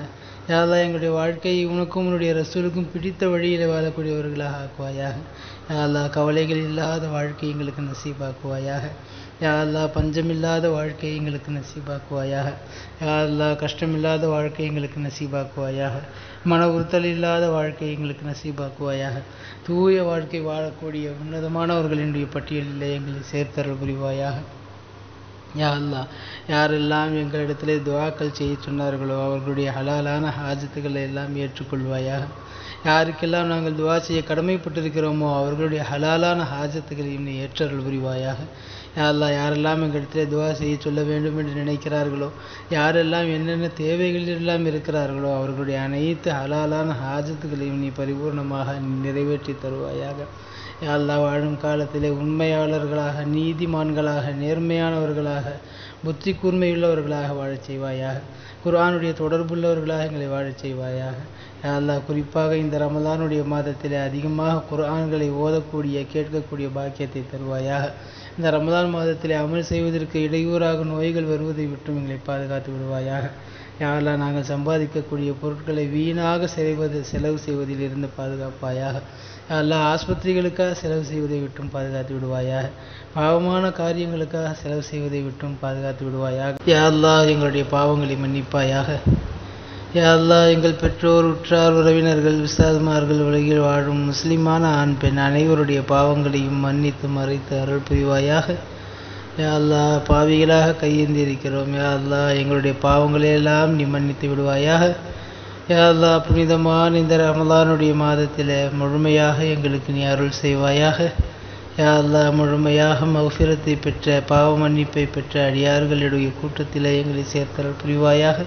யாழ்லா எங்களுடைய வாழ்க்கையை உனக்கும் உன்னுடைய ரசூலுக்கும் பிடித்த வழியில் வாழக்கூடியவர்களாக ஆக்குவாயாக யாழ்லா கவலைகள் இல்லாத வாழ்க்கை எங்களுக்கு நசீபாக்குவாயாக யாழ்லா பஞ்சமில்லாத வாழ்க்கை எங்களுக்கு நசீபாக்குவாயாக யாழ்லா கஷ்டமில்லாத வாழ்க்கை எங்களுக்கு நசீபாக்குவாயாக மன உறுத்தல் இல்லாத வாழ்க்கை எங்களுக்கு நசீபாக்குவாயாக தூய வாழ்க்கை வாழக்கூடிய உன்னதமானவர்களினுடைய பட்டியலில் எங்களை சேர்த்தருள் புரிவாயாக யா அல்லா யாரெல்லாம் எங்களிடத்திலே துவாக்கள் செய்ய சொன்னார்களோ அவர்களுடைய ஹலாலான ஹாஜத்துக்களை எல்லாம் ஏற்றுக்கொள்வாயாக யாருக்கெல்லாம் நாங்கள் துவா செய்ய கடமைப்பட்டிருக்கிறோமோ அவர்களுடைய ஹலாலான ஹாஜத்துகளையும் நீ ஏற்றருள் புரிவாயாக யா அல்லா யாரெல்லாம் எங்களிடத்திலே துவா செய்ய சொல்ல வேண்டும் என்று நினைக்கிறார்களோ யாரெல்லாம் என்னென்ன தேவைகள் எல்லாம் இருக்கிறார்களோ அவர்களுடைய அனைத்து ஹலாலான ஹாஜத்துகளையும் நீ பரிபூர்ணமாக நிறைவேற்றி தருவாயாக அல்லா வாழும் காலத்திலே உண்மையாளர்களாக நீதிமான்களாக நேர்மையானவர்களாக புத்தி கூர்மையுள்ளவர்களாக வாழச் செய்வாயாக குர்ஆனுடைய தொடர்புள்ளவர்களாக எங்களை வாழச் செய்வாயாக அல்லாஹ் குறிப்பாக இந்த ரமலானுடைய மாதத்திலே அதிகமாக குர்ஆன்களை ஓதக்கூடிய கேட்கக்கூடிய பாக்கியத்தை தருவாயாக இந்த ரமலான் மாதத்திலே அமல் செய்வதற்கு இடையூறாக நோய்கள் வருவதை விட்டும் எங்களை பாதுகாத்து விடுவாயாக யாரெல்லாம் நாங்கள் சம்பாதிக்கக்கூடிய பொருட்களை வீணாக செலவது செலவு செய்வதில் இருந்து பாதுகாப்பாயாக எல்லா ஆஸ்பத்திரிகளுக்காக செலவு செய்வதை விட்டும் பாதுகாத்து விடுவாயாக பாவமான காரியங்களுக்காக செலவு செய்வதை விட்டும் பாதுகாத்து விடுவாயாக யா அல்லாஹ் எங்களுடைய பாவங்களை மன்னிப்பாயாக யா அல்லாஹ் எங்கள் பெற்றோர் உற்றார் உறவினர்கள் விசாதுமார்கள் உலகில் வாழும் முஸ்லிமான ஆண் பெண் அனைவருடைய பாவங்களையும் மன்னித்து மறைத்து அருள் புரிவாயாக யா அல்லாஹ் பாவிகளாக கையேந்தி இருக்கிறோம் யா அல்லாஹ் எங்களுடைய பாவங்களை எல்லாம் நீ மன்னித்து விடுவாயாக யா அல்லாஹ் புனிதமான இந்த ரமலானுடைய மாதத்தில் முழுமையாக எங்களுக்கு நீ அருள் செய்வாயாக யா அல்லாஹ் முழுமையாக மௌஃபிரத்தை பெற்ற பாவ மன்னிப்பை பெற்ற அடியார்களுடைய கூட்டத்தில் எங்களை சேர்த்தல் புரிவாயாக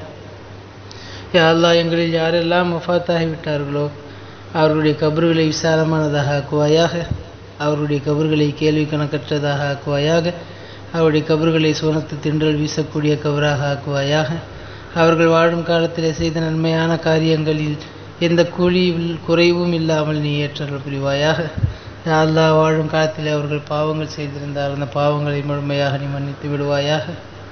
யா அல்லாஹ் எங்களில் யாரெல்லாம் மஃபாத்தாகிவிட்டார்களோ அவர்களுடைய கபறுகளை விசாலமானதாக ஆக்குவாயாக அவருடைய கபறுகளை கேள்வி கணக்கற்றதாக ஆக்குவாயாக அவருடைய கபறுகளை சுவனத்து திண்டல் வீசக்கூடிய கபராக ஆக்குவாயாக அவர்கள் வாழும் காலத்தில் செய்த நன்மையான காரியங்களில் எந்த கூலியில் குறைவும் இல்லாமல் நீ ஏற்றல் புரிவாயாக அல்லா வாழும் காலத்தில் அவர்கள் பாவங்கள் செய்திருந்தால் அந்த பாவங்களை முழுமையாக நீ மன்னித்து விடுவாயாக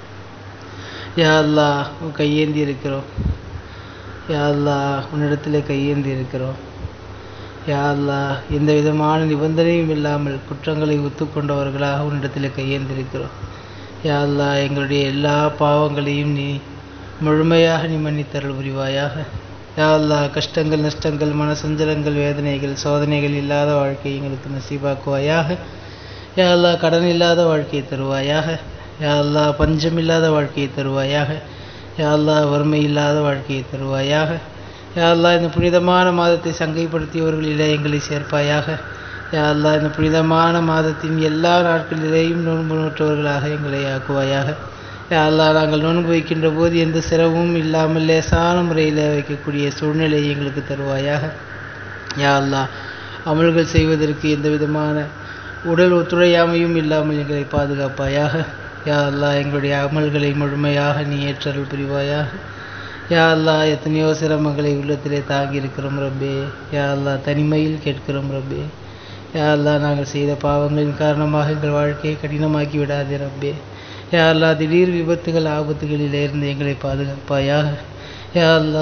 யா அல்லா உன் கையேந்தி இருக்கிறோம் யா அல்லா உன்னிடத்திலே கையேந்தி இருக்கிறோம் யா அல்லா எந்த விதமான நிபந்தனையும் இல்லாமல் குற்றங்களை ஒத்துக்கொண்டவர்களாக உன்னிடத்தில் கையேந்திருக்கிறோம் யா அல்லா எங்களுடைய எல்லா பாவங்களையும் நீ முழுமையாக நீ மன்னித்தருள் புரிவாயாக யா அல்லா கஷ்டங்கள் நஷ்டங்கள் மனசஞ்சலங்கள் வேதனைகள் சோதனைகள் இல்லாத வாழ்க்கை எங்களுக்கு நசீபாக்குவாயாக யா அல்லா கடன் இல்லாத வாழ்க்கையை தருவாயாக யா அல்லா பஞ்சம் இல்லாத வாழ்க்கையை தருவாயாக யா அல்லா வறுமை இல்லாத வாழ்க்கையை தருவாயாக யா அல்லா இந்த புனிதமான மாதத்தை சங்கைப்படுத்தியவர்களிலே எங்களை சேர்ப்பாயாக யா அல்லா இந்த புனிதமான மாதத்தின் எல்லா நாட்களிலேயும் நோன்பு நோற்றவர்களாக எங்களை ஆக்குவாயாக யா அல்லா நாங்கள் நோன்பு வைக்கின்ற போது எந்த சிரமமும் இல்லாமல் லேசான முறையில் வைக்கக்கூடிய சூழ்நிலையை எங்களுக்கு தருவாயாக யா அல்லா அமல்கள் செய்வதற்கு எந்த விதமான உடல் ஒத்துழையாமையும் இல்லாமல் எங்களை பாதுகாப்பாயாக யா அல்லா எங்களுடைய அமல்களை முழுமையாக நீ ஏற்றருள் புரிவாயாக யா அல்லா எத்தனையோ சிரமங்களை உள்ளத்திலே தாங்கி இருக்கிறோம் ரப்பே யா அல்லா தனிமையில் கேட்கிறோம் ரப்பே யா அல்லா நாங்கள் செய்த பாவங்களின் காரணமாக எங்கள் வாழ்க்கையை கடினமாக்கி விடாதே ரப்பே யா அல்லா திடீர் விபத்துகள் ஆபத்துகளிலே இருந்து எங்களை பாதுகாப்பாயாக யா அல்லா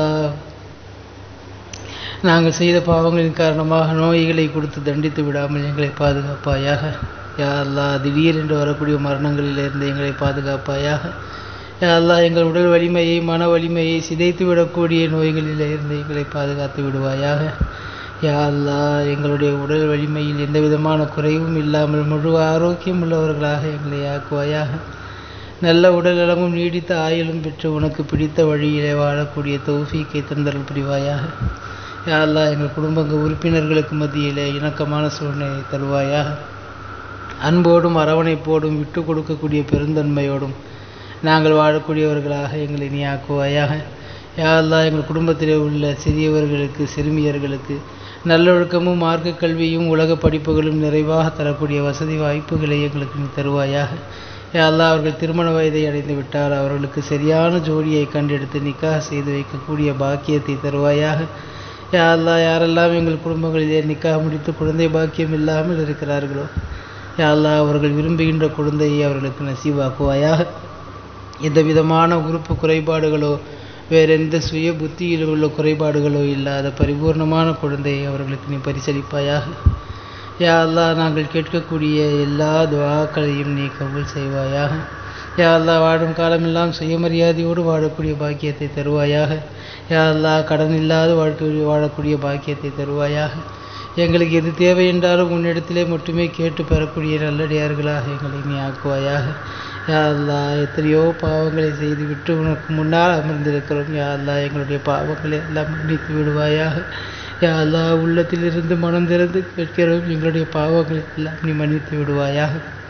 நாங்கள் செய்த பாவங்களின் காரணமாக நோய்களை கொடுத்து தண்டித்து விடாமல் எங்களை பாதுகாப்பாயாக யா அல்லா திடீரென்று வரக்கூடிய மரணங்களிலிருந்து எங்களை பாதுகாப்பாயாக யா அல்லா எங்கள் உடல் வலிமையை மன வலிமையை சிதைத்து விடக்கூடிய நோய்களில் இருந்து எங்களை பாதுகாத்து விடுவாயாக யா அல்லா எங்களுடைய உடல் வலிமையில் எந்த விதமான குறைவும் இல்லாமல் முழு ஆரோக்கியம் உள்ளவர்களாக எங்களை ஆக்குவாயாக நல்ல உடல் நலமும் நீடித்த ஆயுளும் பெற்று உனக்கு பிடித்த வழியிலே வாழக்கூடிய தௌஃபீக்கை தந்தரல் புரிவாயாக யா அல்லா எங்கள் குடும்ப உறுப்பினர்களுக்கு மத்தியிலே இணக்கமான சூழ்நிலை தருவாயாக அன்போடும் அரவணைப்போடும் விட்டு கொடுக்கக்கூடிய பெருந்தன்மையோடும் நாங்கள் வாழக்கூடியவர்களாக எங்களை நீ ஆக்குவாயாக யா அல்லா எங்கள் குடும்பத்திலே உள்ள சிறியவர்களுக்கு சிறுமியர்களுக்கு நல்லொழுக்கமும் மார்க்க கல்வியும் உலக படிப்புகளும் நிறைவாக தரக்கூடிய வசதி வாய்ப்புகளை எங்களுக்கு நீ தருவாயாக யா அல்லா அவர்கள் திருமண வயதை அடைந்து விட்டால் அவர்களுக்கு சரியான ஜோடியை கண்டெடுத்து நிக்காக செய்து வைக்கக்கூடிய பாக்கியத்தை தருவாயாக யா அல்லா யாரெல்லாம் எங்கள் குடும்பங்களிலே நிக்காக முடித்து குழந்தை பாக்கியம் இல்லாமல் இருக்கிறார்களோ யா அல்லா அவர்கள் விரும்புகின்ற குழந்தையை அவர்களுக்கு நசீவாக்குவாயாக எந்த விதமான உறுப்பு குறைபாடுகளோ வேறெந்த சுய புத்தியிலும் உள்ள குறைபாடுகளோ இல்லாத பரிபூர்ணமான குழந்தையை அவர்களுக்கு நீ பரிசளிப்பாயாக யா அல்லாஹ் நாங்கள் கேட்கக்கூடிய எல்லா துவாக்களையும் நீ கபூல் செய்வாயாக யா அல்லாஹ் வாழும் காலமெல்லாம் சுயமரியாதையோடு வாழக்கூடிய பாக்கியத்தை தருவாயாக யா அல்லாஹ் கடன் இல்லாத வாழ்க்கை வாழக்கூடிய பாக்கியத்தை தருவாயாக எங்களுக்கு எது தேவை என்றாலும் உன்னிடத்திலே மட்டுமே கேட்டு பெறக்கூடிய நல்லடியார்களாக எங்களை நீ ஆக்குவாயாக யா அல்லாஹ் எத்தனையோ பாவங்களை செய்துவிட்டு உனக்கு முன்னால் அமர்ந்திருக்கிறோம் யா அல்லாஹ் எங்களுடைய பாவங்களை எல்லாம் மன்னித்து விடுவாயாக யா அல்லாஹ் உள்ளத்திலிருந்து மனம் திறந்து கேட்கிறோம் எங்களுடைய பாவங்களை எல்லாம் நீ மன்னித்து விடுவாயாக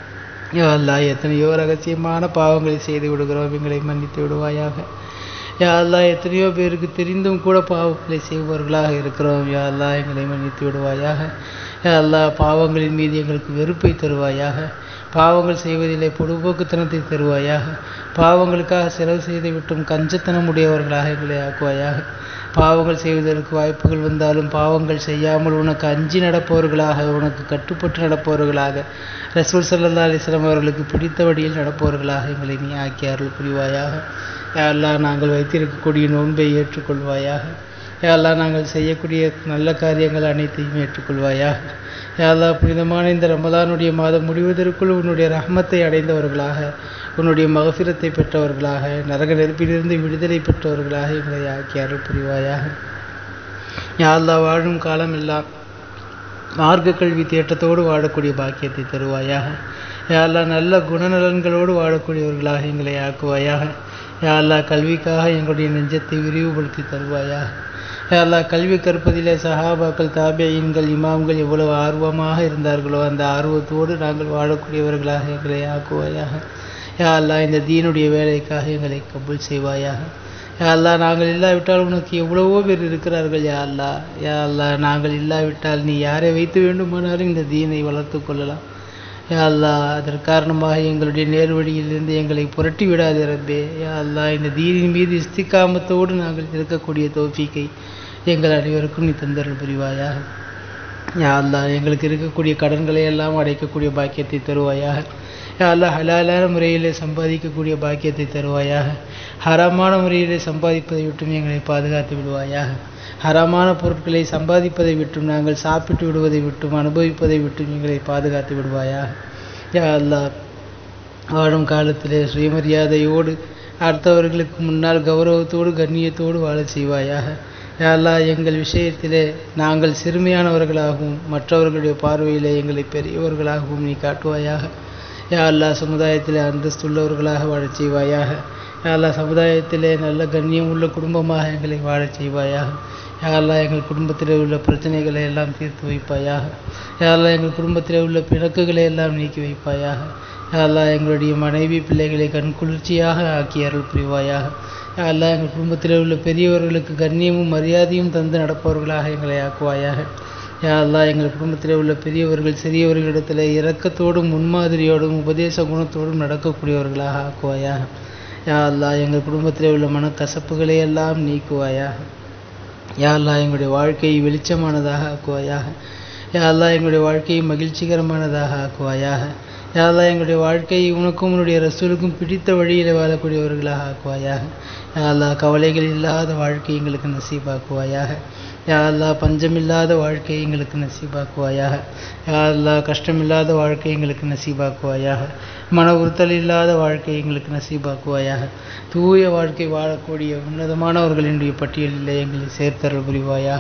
யா அல்லாஹ் எத்தனையோ ரகசியமான பாவங்களை செய்து விடுகிறோம் எங்களை மன்னித்து விடுவாயாக யா அல்லாஹ் எத்தனையோ பேருக்கு தெரிந்தும் கூட பாவங்களை செய்பவர்களாக இருக்கிறோம் யா அல்லாஹ் எங்களை மன்னித்து விடுவாயாக யா அல்லாஹ் பாவங்களின் மீது எங்களுக்கு வெறுப்பை தருவாயாக பாவங்கள் செய்வதிலே பொடுபோக்குத்தனத்தை தருவாயாக பாவங்களுக்காக செலவு செய்து விட்டும் கஞ்சத்தனம் உடையவர்களாக எங்களை ஆக்குவாயாக பாவங்கள் செய்வதற்கு வாய்ப்புகள் வந்தாலும் பாவங்கள் செய்யாமல் உனக்கு அஞ்சி நடப்பவர்களாக உனக்கு கட்டுப்பட்டு நடப்பவர்களாக ரசூல் சல்லா அலிஸ்லாம் அவர்களுக்கு பிடித்த வழியில் நடப்பவர்களாக எங்களை நீ ஆக்கி அருள் புரிவாயாக யாரெல்லாம் நாங்கள் வைத்திருக்கக்கூடிய நோன்பை ஏற்றுக்கொள்வாயாக யாரெல்லாம் நாங்கள் செய்யக்கூடிய நல்ல காரியங்கள் அனைத்தையும் ஏற்றுக்கொள்வாயாக யாரெல்லாம் புனிதமான இந்த ரமலானுடைய மாதம் முடிவதற்குள் உன்னுடைய ரஹ்மத்தை அடைந்தவர்களாக உன்னுடைய மகசிரத்தை பெற்றவர்களாக நரக நெருப்பிலிருந்து விடுதலை பெற்றவர்களாக எங்களை ஆக்கி அருள் புரிவாயாக யாரெல்லாம் வாழும் காலம் எல்லாம் மார்க்க கல்வி தேட்டத்தோடு வாழக்கூடிய பாக்கியத்தை தருவாயாக யாரெல்லாம் நல்ல குணநலன்களோடு வாழக்கூடியவர்களாக எங்களை ஆக்குவாயாக யாரெல்லாம் கல்விக்காக எங்களுடைய நெஞ்சத்தை விரிவுபடுத்தி தருவாயாக யாரெல்லாம் கல்வி கற்பதிலே சஹாபாக்கள் தாபியன்கள் இமாம்கள் எவ்வளவு ஆர்வமாக இருந்தார்களோ அந்த ஆர்வத்தோடு நாங்கள் வாழக்கூடியவர்களாக எங்களை ஆக்குவாயாக யா அல்லாஹ் இந்த தீனுடைய வேலைக்காக எங்களை கபூல் செய்வாயாக யா அல்லாஹ் நாங்கள் இல்லாவிட்டால் உனக்கு எவ்வளவோ பேர் இருக்கிறார்கள் யா அல்லாஹ் யா அல்லாஹ் நாங்கள் இல்லாவிட்டால் நீ யாரை வைத்து வேண்டுமானாலும் இந்த தீனை வளர்த்து கொள்ளலாம் யா அல்லாஹ் அதன் காரணமாக எங்களுடைய நேர்வழியிலிருந்து எங்களை புரட்டி விடாதே ரப்பே யா அல்லாஹ் இந்த தீனின் மீது இஸ்திகாமத்தோடு நாங்கள் இருக்கக்கூடிய தோஃபிக்கை எங்கள் அனைவருக்கும் நீ தந்தருள் புரிவாயாக யா அல்லாஹ் எங்களுக்கு இருக்கக்கூடிய கடன்களை எல்லாம் அடைக்கக்கூடிய பாக்கியத்தை தருவாயாக யா அல்லாஹ் ஹலாலான முறையிலே சம்பாதிக்கக்கூடிய பாக்கியத்தை தருவாயாக ஹராமான முறையிலே சம்பாதிப்பதை விட்டும் எங்களை பாதுகாத்து விடுவாயாக ஹராமான பொருட்களை சம்பாதிப்பதை விட்டும் நாங்கள் சாப்பிட்டு விடுவதை விட்டும் அனுபவிப்பதை விட்டும் எங்களை பாதுகாத்து விடுவாயாக யா அல்லாஹ் வாழும் காலத்திலே சுயமரியாதையோடு அடுத்தவர்களுக்கு முன்னால் கௌரவத்தோடு கண்ணியத்தோடு வாழச் செய்வாயாக யா அல்லாஹ் எங்கள் விஷயத்திலே நாங்கள் சிறுமையானவர்களாகவும் மற்றவர்களுடைய பார்வையிலே எங்களை பெரியவர்களாகவும் நீ காட்டுவாயாக யா அல்லாஹ் சமுதாயத்திலே அந்தஸ்துள்ளவர்களாக வாழச் செய்வாயாக யா அல்லாஹ் சமுதாயத்திலே நல்ல கண்ணியம் உள்ள குடும்பமாக எங்களை வாழச் செய்வாயாக யா அல்லாஹ் எங்கள் குடும்பத்திலே உள்ள பிரச்சனைகளை எல்லாம் தீர்த்து வைப்பாயாக யா அல்லாஹ் எங்கள் குடும்பத்திலே உள்ள பிணக்குகளை எல்லாம் நீக்கி வைப்பாயாக யா அல்லாஹ் எங்களுடைய மனைவி பிள்ளைகளை கண்குளிர்ச்சியாக ஆக்கி அருள் புரிவாயாக யா அல்லாஹ் எங்கள் குடும்பத்தில் உள்ள பெரியவர்களுக்கு கண்ணியமும் மரியாதையும் தந்து நடப்பவர்களாக எங்களை ஆக்குவாயாக யா அல்லாஹ் எங்கள் குடும்பத்தில் உள்ள பெரியவர்கள் சிறியவர்களிடத்தில் இரக்கத்தோடும் முன்மாதிரியோடும் உபதேச குணத்தோடும் நடக்கக்கூடியவர்களாக ஆக்குவாயாக யா அல்லாஹ் எங்கள் குடும்பத்தில் உள்ள மனக்கசப்புகளை எல்லாம் நீக்குவாயாக யா அல்லாஹ் எங்களுடைய வாழ்க்கையை வெளிச்சமானதாக ஆக்குவாயாக யா அல்லாஹ் எங்களுடைய வாழ்க்கையை மகிழ்ச்சிகரமானதாக ஆக்குவாயாக யா அல்லாஹ் எங்களுடைய வாழ்க்கையை உனக்கும் உன்னுடைய ரசூலுக்கும் பிடித்த வழியில் வாழக்கூடியவர்களாக ஆக்குவாயாக யா அல்லாஹ் கவலைகள் இல்லாத வாழ்க்கை எங்களுக்கு நசீபாக்குவாயாக யா அல்லாஹ் பஞ்சமில்லாத வாழ்க்கை எங்களுக்கு நசீபாக்குவாயாக யா அல்லாஹ் கஷ்டமில்லாத வாழ்க்கை எங்களுக்கு நசீபாக்குவாயாக மன உறுத்தல் இல்லாத வாழ்க்கை எங்களுக்கு நசீபாக்குவாயாக தூய வாழ்க்கை வாழக்கூடிய உன்னதமானவர்களினுடைய பட்டியலில் எங்களை சேர்த்தருள் புரிவாயாக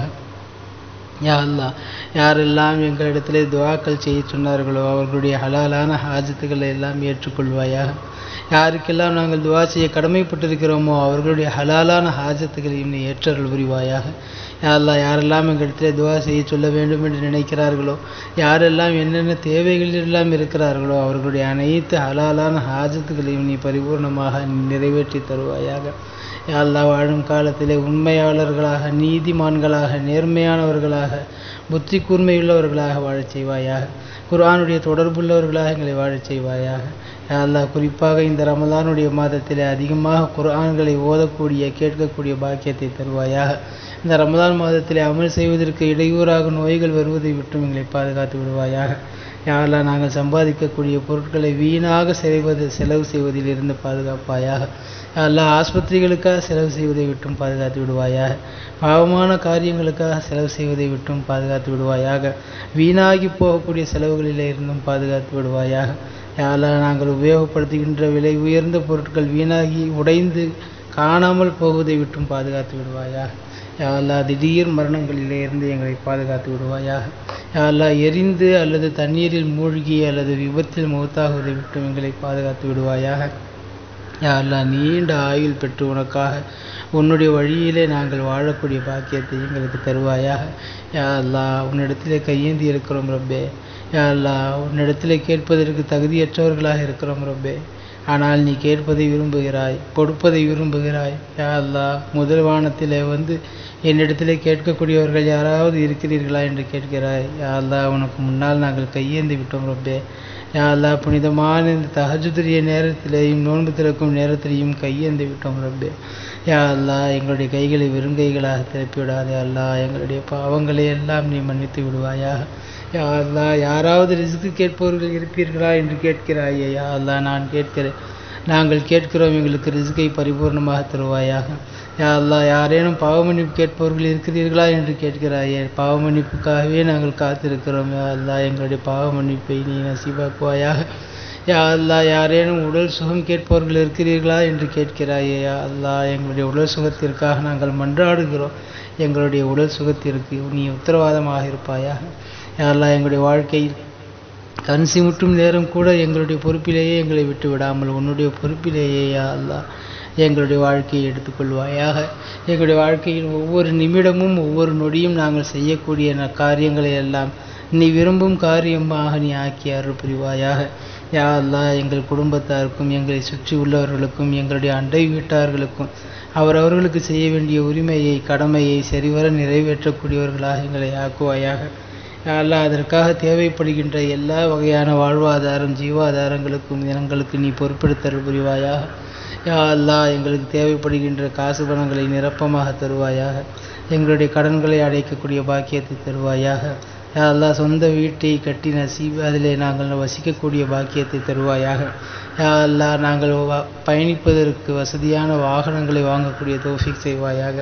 யா அல்லாஹ் யாரெல்லாம் எங்களிடத்திலே துவாக்கள் செய்ய சொன்னார்களோ அவர்களுடைய ஹலாலான ஹாஜத்துக்களை எல்லாம் ஏற்றுக்கொள்வாயாக யாருக்கெல்லாம் நாங்கள் துவா செய்ய கடமைப்பட்டிருக்கிறோமோ அவர்களுடைய ஹலாலான ஹாஜத்துகளையும் நீ ஏற்றருள் புரிவாயாக யா அல்லாஹ் யாரெல்லாம் எங்களிடத்திலே துவா செய்ய சொல்ல வேண்டும் என்று நினைக்கிறார்களோ யாரெல்லாம் என்னென்ன தேவைகள் எல்லாம் இருக்கிறார்களோ அவர்களுடைய அனைத்து ஹலாலான ஹாஜத்துகளையும் நீ பரிபூர்ணமாக நிறைவேற்றி தருவாயாக யா அல்லாஹ் வாழும் காலத்திலே உண்மையாளர்களாக நீதிமான்களாக நேர்மையானவர்களாக புத்தி கூர்மையுள்ளவர்களாக வாழச் செய்வாயாக குர்ஆனுடைய தொடர்புள்ளவர்களாக எங்களை வாழச் செய்வாயாக யா அல்லாஹ் குறிப்பாக இந்த ரமலானுடைய மாதத்திலே அதிகமாக குர்ஆன்களை ஓதக்கூடிய கேட்கக்கூடிய பாக்கியத்தை தருவாயாக இந்த ரமலான் மாதத்திலே அமல் செய்வதற்கு இடையூறாக நோய்கள் வருவதை விட்டும் எங்களை பாதுகாத்து விடுவாயாக யாரெல்லாம் நாங்கள் சம்பாதிக்கக்கூடிய பொருட்களை வீணாக செலவது செலவு செய்வதில் இருந்து பாதுகாப்பாயாக யாரெல்லாம் ஆஸ்பத்திரிகளுக்காக செலவு செய்வதை விட்டும் பாதுகாத்து விடுவாயாக பாவமான காரியங்களுக்காக செலவு செய்வதை விட்டும் பாதுகாத்து விடுவாயாக வீணாகி போகக்கூடிய செலவுகளிலே இருந்தும் பாதுகாத்து விடுவாயாக யாரெல்லாம் நாங்கள் உபயோகப்படுத்துகின்ற விலை உயர்ந்த பொருட்கள் வீணாகி உடைந்து காணாமல் போவதை விட்டும் பாதுகாத்து விடுவாயாக யாழ்லா திடீர் மரணங்களிலே இருந்து எங்களை பாதுகாத்து விடுவாயாக யாழ்லா எரிந்து அல்லது தண்ணீரில் மூழ்கி அல்லது விபத்தில் மௌத்தாகுவதை விட்டும் எங்களை பாதுகாத்து விடுவாயாக யாழ்லா நீண்ட ஆயுள் பெற்று உனக்காக உன்னுடைய வழியிலே நாங்கள் வாழக்கூடிய பாக்கியத்தை எங்களுக்கு தருவாயாக யா அல்லா உன்னிடத்திலே கையேந்தி இருக்கிறோம் ரப்பே யா அல்லா உன்னிடத்திலே கேட்பதற்கு தகுதியற்றவர்களாக இருக்கிறோம் ரப்பே ஆனால் நீ கேட்பதை விரும்புகிறாய் கொடுப்பதை விரும்புகிறாய் யா அல்லா முதல் வானத்திலே வந்து என்னிடத்திலே கேட்கக்கூடியவர்கள் யாராவது இருக்கிறீர்களா என்று கேட்கிறாய் யா அல்லா உனக்கு முன்னால் நாங்கள் கையேந்தி விட்டோம் ரப்பே யா அல்லா புனிதமான இந்த தஹஜுதுரிய நேரத்திலேயும் நோன்பு திறக்கும் நேரத்திலேயும் கையேந்தி விட்டோம் ரப்பே யா அல்லா எங்களுடைய கைகளை வெறுங்கைகளாக திருப்பி விடாதே அல்லா எங்களுடைய பாவங்களை எல்லாம் நீ மன்னித்து விடுவாயாக யா அல்லா யாராவது ரிஸ்க்கு கேட்பவர்கள் இருப்பீர்களா என்று கேட்கிறாயே யா அல்லா நான் கேட்கிறேன் நாங்கள் கேட்கிறோம் எங்களுக்கு ரிஸ்கை பரிபூர்ணமாக தருவாயாக யா அல்லா யாரேனும் பாவமன்னிப்பு கேட்பவர்கள் இருக்கிறீர்களா என்று கேட்கிறாயே பாவமன்னிப்புக்காகவே நாங்கள் காத்திருக்கிறோம் யா அல்லா எங்களுடைய பாவமன்னிப்பை நீ நசீபாக்குவாயாக யா அல்லா யாரேனும் உடல் சுகம் கேட்பவர்கள் இருக்கிறீர்களா என்று கேட்கிறாயே யா அல்லா எங்களுடைய உடல் சுகத்திற்காக நாங்கள் மன்றாடுகிறோம் எங்களுடைய உடல் சுகத்திற்கு நீ உத்தரவாதமாக இருப்பாயாக யா அல்லா எங்களுடைய வாழ்க்கையில் கண் சிமிட்டும் நேரம் கூட எங்களுடைய பொறுப்பிலேயே எங்களை விட்டு விடாமல் உன்னுடைய பொறுப்பிலேயே யா அல்லா எங்களுடைய வாழ்க்கையை எடுத்துக்கொள்வாயாக எங்களுடைய வாழ்க்கையில் ஒவ்வொரு நிமிடமும் ஒவ்வொரு நொடியும் நாங்கள் செய்யக்கூடிய ந- காரியங்களை எல்லாம் நீ விரும்பும் காரியமாக நீ ஆக்கி அருள் புரிவாயாக யா அல்லா எங்கள் குடும்பத்தாருக்கும் எங்களை சுற்றி உள்ளவர்களுக்கும் எங்களுடைய அண்டை வீட்டார்களுக்கும் அவரவர்களுக்கு செய்ய வேண்டிய உரிமையை கடமையை சரிவர நிறைவேற்றக்கூடியவர்களாக எங்களை ஆக்குவாயாக யா அல்லாஹ் அதற்காக தேவைப்படுகின்ற எல்லா வகையான வாழ்வாதாரம் ஜீவாதாரங்களுக்கும் இனங்களுக்கு நீ பொறுப்பெடுத்தருள் புரிவாயாக யா அல்லாஹ் எங்களுக்கு தேவைப்படுகின்ற காசு பணங்களை நிரப்பமாக தருவாயாக எங்களுடைய கடன்களை அடைக்கக்கூடிய பாக்கியத்தை தருவாயாக யா அல்லாஹ் சொந்த வீட்டை கட்டி நசீப் அதிலே நாங்கள் வசிக்கக்கூடிய பாக்கியத்தை தருவாயாக யா அல்லாஹ் நாங்கள் வ- பயணிப்பதற்கு வசதியான வாகனங்களை வாங்கக்கூடிய தோஃபிக் செய்வாயாக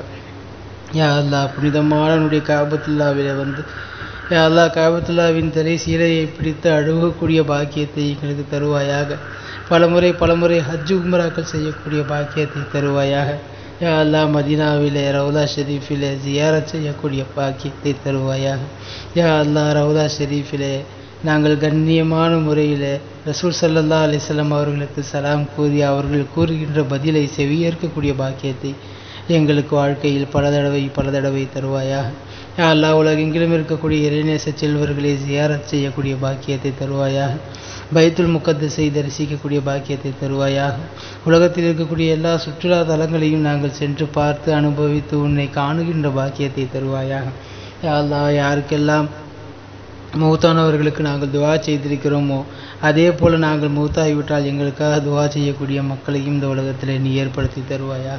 யா அல்லாஹ் புனிதமான உன்னுடைய காபத்துல்லாவிலே வந்து யா அல்லாஹ் காபத்துல்லாவின் திரை சீலையை பிடித்து அழுகக்கூடிய பாக்கியத்தை எங்களுக்கு தருவாயாக பலமுறை பலமுறை ஹஜ் உம்ராக்கள் செய்யக்கூடிய பாக்கியத்தை தருவாயாக யா அல்லாஹ் மதீனாவிலே ரவுலா ஷெரீஃபிலே ஜியாரத் செய்யக்கூடிய பாக்கியத்தை தருவாயாக யா அல்லாஹ் ரவுலா ஷெரீஃபிலே நாங்கள் கண்ணியமான முறையிலே ரசூல் ஸல்லல்லாஹு அலைஹி வஸல்லம் அவர்களுக்கு சலாம் கூறி அவர்கள் கூறுகின்ற பதிலை செவியேற்கக்கூடிய பாக்கியத்தை எங்களுக்கு வாழ்க்கையில் பல தடவை பல தடவை தருவாயாக யா அல்லாஹ் உலகெங்கிலும் இருக்கக்கூடிய இறைநேச செல்வர்களை ஜியாரத் செய்யக்கூடிய பாக்கியத்தை தருவாயாக பைத்துல் முக்கத்தஸை தரிசிக்கக்கூடிய பாக்கியத்தை தருவாயாக உலகத்தில் இருக்கக்கூடிய எல்லா சுற்றுலா தலங்களையும் நாங்கள் சென்று பார்த்து அனுபவித்து உன்னை காணுகின்ற பாக்கியத்தை தருவாயாக யா அல்லாஹ் யாருக்கெல்லாம் மௌத்தானவர்களுக்கு நாங்கள் துவா செய்திருக்கிறோமோ அதே போல நாங்கள் மௌத்தாகிவிட்டால் எங்களுக்காக துவா செய்யக்கூடிய மக்களையும் இந்த உலகத்தில் நீ ஏற்படுத்தி தருவாயாக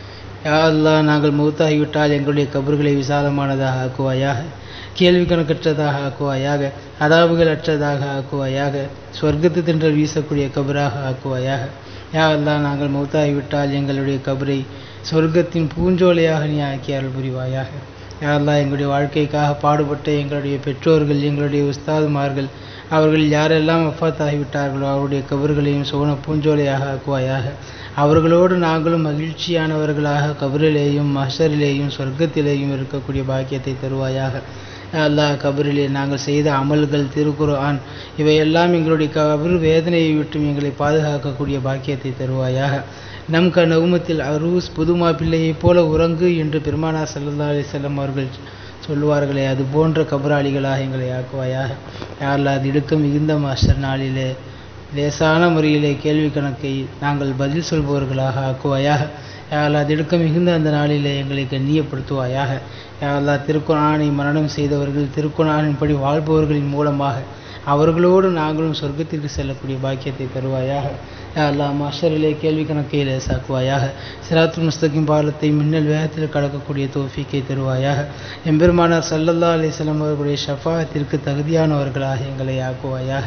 யா அல்லாஹ் நாங்கள் மௌத்தாகிவிட்டால் எங்களுடைய கபர்களை விசாலமானதாக ஆக்குவாயாக கேள்வி கணக்கற்றதாக ஆக்குவாயாக அதாவுகள் அற்றதாக ஆக்குவாயாக சொர்க்கத்து தின்றல் வீசக்கூடிய கபராக ஆக்குவாயாக யா அல்லாஹ் நாங்கள் மௌத்தாகிவிட்டால் எங்களுடைய கபரை சொர்க்கத்தின் பூஞ்சோலையாக நீ ஆக்கி அருள் புரிவாயாக யா அல்லாஹ் எங்களுடைய வாழ்க்கைக்காக பாடுபட்ட எங்களுடைய பெற்றோர்கள் எங்களுடைய உஸ்தாதுமார்கள் அவர்கள் யாரெல்லாம் வஃபாத் ஆகிவிட்டார்களோ அவருடைய கபர்களையும் சுவன பூஞ்சோலையாக ஆக்குவாயாக அவர்களோடு நாங்களும் மகிழ்ச்சியானவர்களாக கபரிலேயும் மஹ்ஷரிலேயும் சொர்க்கத்திலேயும் இருக்கக்கூடிய பாக்கியத்தை தருவாயாக யா அல்லாஹ் கபரிலே நாங்கள் செய்த அமல்கள் திருக்குர்ஆன் இவையெல்லாம் எங்களுடைய கபர் வேதனையை விட்டும் எங்களை பாதுகாக்கக்கூடிய பாக்கியத்தை தருவாயாக நம் க நகுமத்தில் அரூஸ் புதுமா பிள்ளையைப் போல உறங்கு என்று பெருமானா ஸல்லல்லாஹு அலைஹி வஸல்லம் அவர்கள் சொல்லுவார்களே அது போன்ற கபராளிகளாக எங்களை ஆக்குவாயாக யாரெல்லாம் அது இடுக்க மிகுந்த மாஸ்டர் நாளிலே லேசான முறையிலே கேள்வி கணக்கை நாங்கள் பதில் சொல்பவர்களாக ஆக்குவாயாக யாரெல்லாம் அது இடுக்க மிகுந்த அந்த நாளிலே எங்களை கண்ணியப்படுத்துவாயாக யாரெல்லாம் திருக்குறானை மரணம் செய்தவர்கள் திருக்குறானின்படி வாழ்பவர்களின் மூலமாக அவர்களோடு நாங்களும் சொர்க்கத்திற்கு செல்லக்கூடிய பாக்கியத்தை தருவாயாக யா அல்லா மாஷரிலே கேள்வி கணக்கை லேசாக்குவாயாக சிராத்துல் முஸ்தகிம் பாலத்தை மின்னல் வேகத்தில் கடக்கக்கூடிய தோஃபிக்கை தருவாயாக எம்பெருமானார் சல்லல்லா அலிஸ்லாம் அவர்களுடைய ஷஃபாத்திற்கு தகுதியானவர்களாக எங்களை ஆக்குவாயாக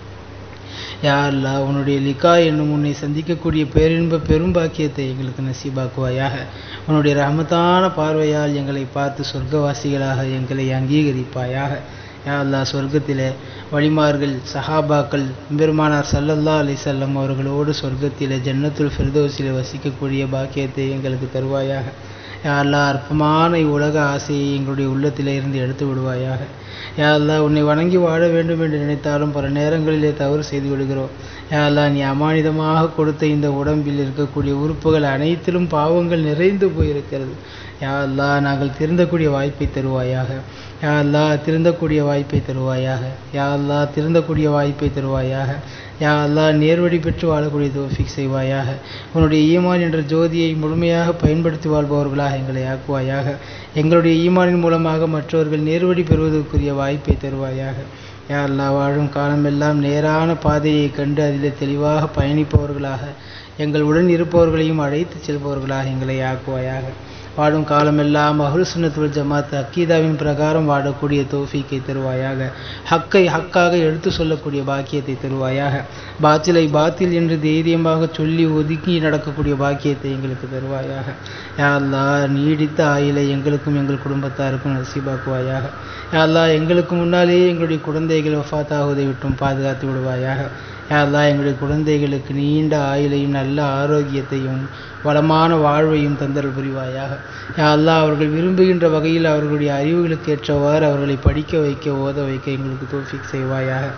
யா அல்லா உன்னுடைய லிகா என்னும் உன்னை சந்திக்கக்கூடிய பேரின்ப பெரும் பாக்கியத்தை எங்களுக்கு நசீபாக்குவாயாக உன்னுடைய ரஹமத்தான பார்வையால் எங்களை பார்த்து சொர்க்கவாசிகளாக எங்களை அங்கீகரிப்பாயாக யா அல்லா சொர்க்கத்திலே வழிமார்கள் சஹாபாக்கள் பெருமானார் சல்லல்லா அலி செல்லம் அவர்களோடு சொர்க்கத்திலே ஜன்னத்துல் ஃபிர்தோஸிலே வசிக்கக்கூடிய பாக்கியத்தை எங்களுக்கு தருவாயாக யா அல்லா அற்பமான இவ்வுலக ஆசையை எங்களுடைய உள்ளத்திலே இருந்து எடுத்து விடுவாயாக யா அல்லா உன்னை வணங்கி வாழ வேண்டும் என்று நினைத்தாலும் பல நேரங்களிலே தவறு செய்து விடுகிறோம் யா அல்லா நீ அமானிதமாக கொடுத்த இந்த உடம்பில் இருக்கக்கூடிய உறுப்புகள் அனைத்திலும் பாவங்கள் நிறைந்து போயிருக்கிறது யா அல்லா நாங்கள் திருந்தக்கூடிய வாய்ப்பை தருவாயாக யா அல்லா திருந்தக்கூடிய வாய்ப்பை தருவாயாக யா அல்லா திருந்தக்கூடிய வாய்ப்பை தருவாயாக யா அல்லா நேர்வழி பெற்று வாழக்கூடிய தோஃபிக் செய்வாயாக உன்னுடைய ஈமான் என்ற ஜோதியை முழுமையாக பயன்படுத்தி வாழ்பவர்களாக எங்களை ஆக்குவாயாக எங்களுடைய ஈமானின் மூலமாக மற்றவர்கள் நேர்வழி பெறுவதற்குரிய வாய்ப்பை தருவாயாக யா அல்லா வாழும் காலமெல்லாம் நேரான பாதையை கண்டு அதில் தெளிவாக பயணிப்பவர்களாக எங்கள் உடன் இருப்பவர்களையும் அழைத்து செல்பவர்களாக எங்களை ஆக்குவாயாக வாழும் காலமெல்லாம் அஹுல் சுன்னத்துல் ஜமாத் அக்கீதாவின் பிரகாரம் வாழக்கூடிய தோஃபிக்கை தருவாயாக ஹக்கை ஹக்காக எடுத்து சொல்லக்கூடிய பாக்கியத்தை தருவாயாக பாத்திலை பாத்தில் என்று தைரியமாக சொல்லி ஒதுக்கி நடக்கக்கூடிய பாக்கியத்தை எங்களுக்கு தருவாயாக யா அல்லா நீடித்த ஆயிலை எங்களுக்கும் எங்கள் குடும்பத்தாருக்கும் நசீபாக்குவாயாக யா அல்லா எங்களுக்கு முன்னாலேயே எங்களுடைய குழந்தைகள் வஃபாத்தாகுவதை விட்டும் பாதுகாத்து விடுவாயாக யா அல்லா எங்களுடைய குழந்தைகளுக்கு நீண்ட ஆயுளையும் நல்ல ஆரோக்கியத்தையும் வளமான வாழ்வையும் தந்தல் புரிவாயாக யா அல்லா அவர்கள் விரும்புகின்ற வகையில் அவர்களுடைய அறிவுகளுக்கு ஏற்றவாறு அவர்களை படிக்க வைக்க ஓத வைக்க எங்களுக்கு தோஃபிக் செய்வாயாக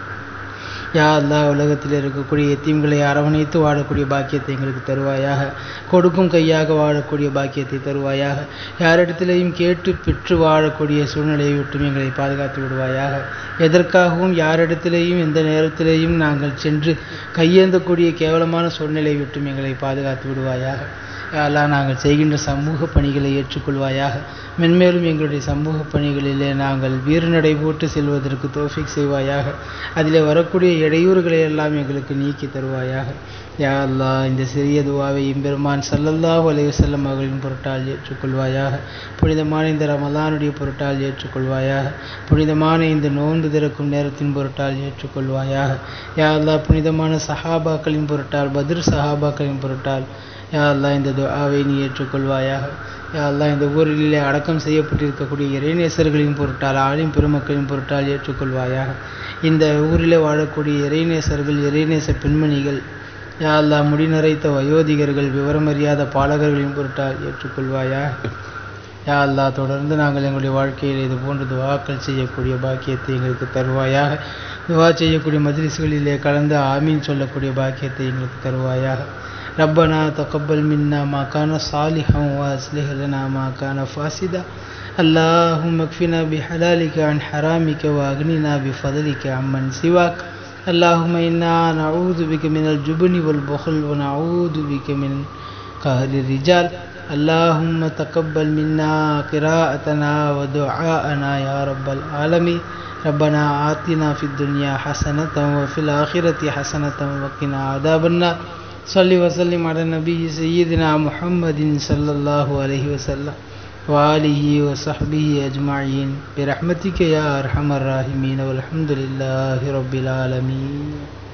யா அல்லா உலகத்தில் இருக்கக்கூடிய எத்தீம்களை அரவணைத்து வாழக்கூடிய பாக்கியத்தை எங்களுக்கு தருவாயாக கொடுக்கும் கையாக வாழக்கூடிய பாக்கியத்தை தருவாயாக யாரிடத்திலையும் கேட்டு பெற்று வாழக்கூடிய சூழ்நிலையை விட்டும் எங்களை பாதுகாத்து விடுவாயாக எதற்காகவும் யாரிடத்திலேயும் எந்த நேரத்திலேயும் நாங்கள் சென்று கையேந்தக்கூடிய கேவலமான சூழ்நிலையை விட்டும் எங்களை பாதுகாத்து விடுவாயாக யாரெல்லாம் நாங்கள் செய்கின்ற சமூக பணிகளை ஏற்றுக்கொள்வாயாக மென்மேலும் எங்களுடைய சமூக பணிகளிலே நாங்கள் வீறுநடை போட்டு செல்வதற்கு தோஃபிக் செய்வாயாக அதிலே வரக்கூடிய இடையூறுகளை எல்லாம் எங்களுக்கு நீக்கி தருவாயாக யா அல்லா இந்த சிறிய துவாவை எம்பெருமான் சல்லல்லாஹு அலைஹி வஸல்லம் அவர்களின் பொருட்டால் ஏற்றுக்கொள்வாயாக புனிதமான இந்த ரமலானுடைய பொருட்டால் ஏற்றுக்கொள்வாயாக புனிதமான இந்த நோன்பு திறக்கும் நேரத்தின் பொருட்டால் ஏற்றுக்கொள்வாயாக யா அல்லா புனிதமான சஹாபாக்களின் பொருட்டால் பத்ர் சஹாபாக்களின் பொருட்டால் யா அல்லா இந்த துஆவை நீ ஏற்றுக்கொள்வாயாக யா அல்லா இந்த ஊரிலே அடக்கம் செய்யப்பட்டிருக்கக்கூடிய இறைநேசர்களின் பொருட்டால் ஆலிம் பெருமக்களின் பொருட்டால் ஏற்றுக்கொள்வாயாக இந்த ஊரிலே வாழக்கூடிய இறைநேசர்கள் இறைநேச பெண்மணிகள் யா அல்லா முடிநரைத்த வயோதிகர்கள் விவரமறியாத பாலகர்களின் பொருட்டால் ஏற்றுக்கொள்வாயாக யா அல்லா தொடர்ந்து நாங்கள் எங்களுடைய வாழ்க்கையில் இது போன்ற துவாக்கள் செய்யக்கூடிய பாக்கியத்தை எங்களுக்கு தருவாயாக துவா செய்யக்கூடிய மஜ்லிஸ்களிலே கலந்து ஆமீன் சொல்லக்கூடிய பாக்கியத்தை எங்களுக்கு தருவாயாக ربنا تقبل منا ما كان صالحا واصلح لنا ما كان فاسدا اللهم اكفنا بحلالك عن حرامك واغننا بفضلك عمن سواك اللهم انا نعوذ بك من الجبن والبخل ونعوذ بك من قهر الرجال اللهم تقبل منا قراءتنا ودعاءنا يا رب العالمين ربنا آتنا في الدنيا حسنة وفي الآخرة حسنة وقنا عذاب النار صل وسلم على النبي سيدنا محمد صلى الله عليه وسلم وآله وصحبه أجمعين برحمتك يا أرحم الراحمين والحمد لله رب العالمين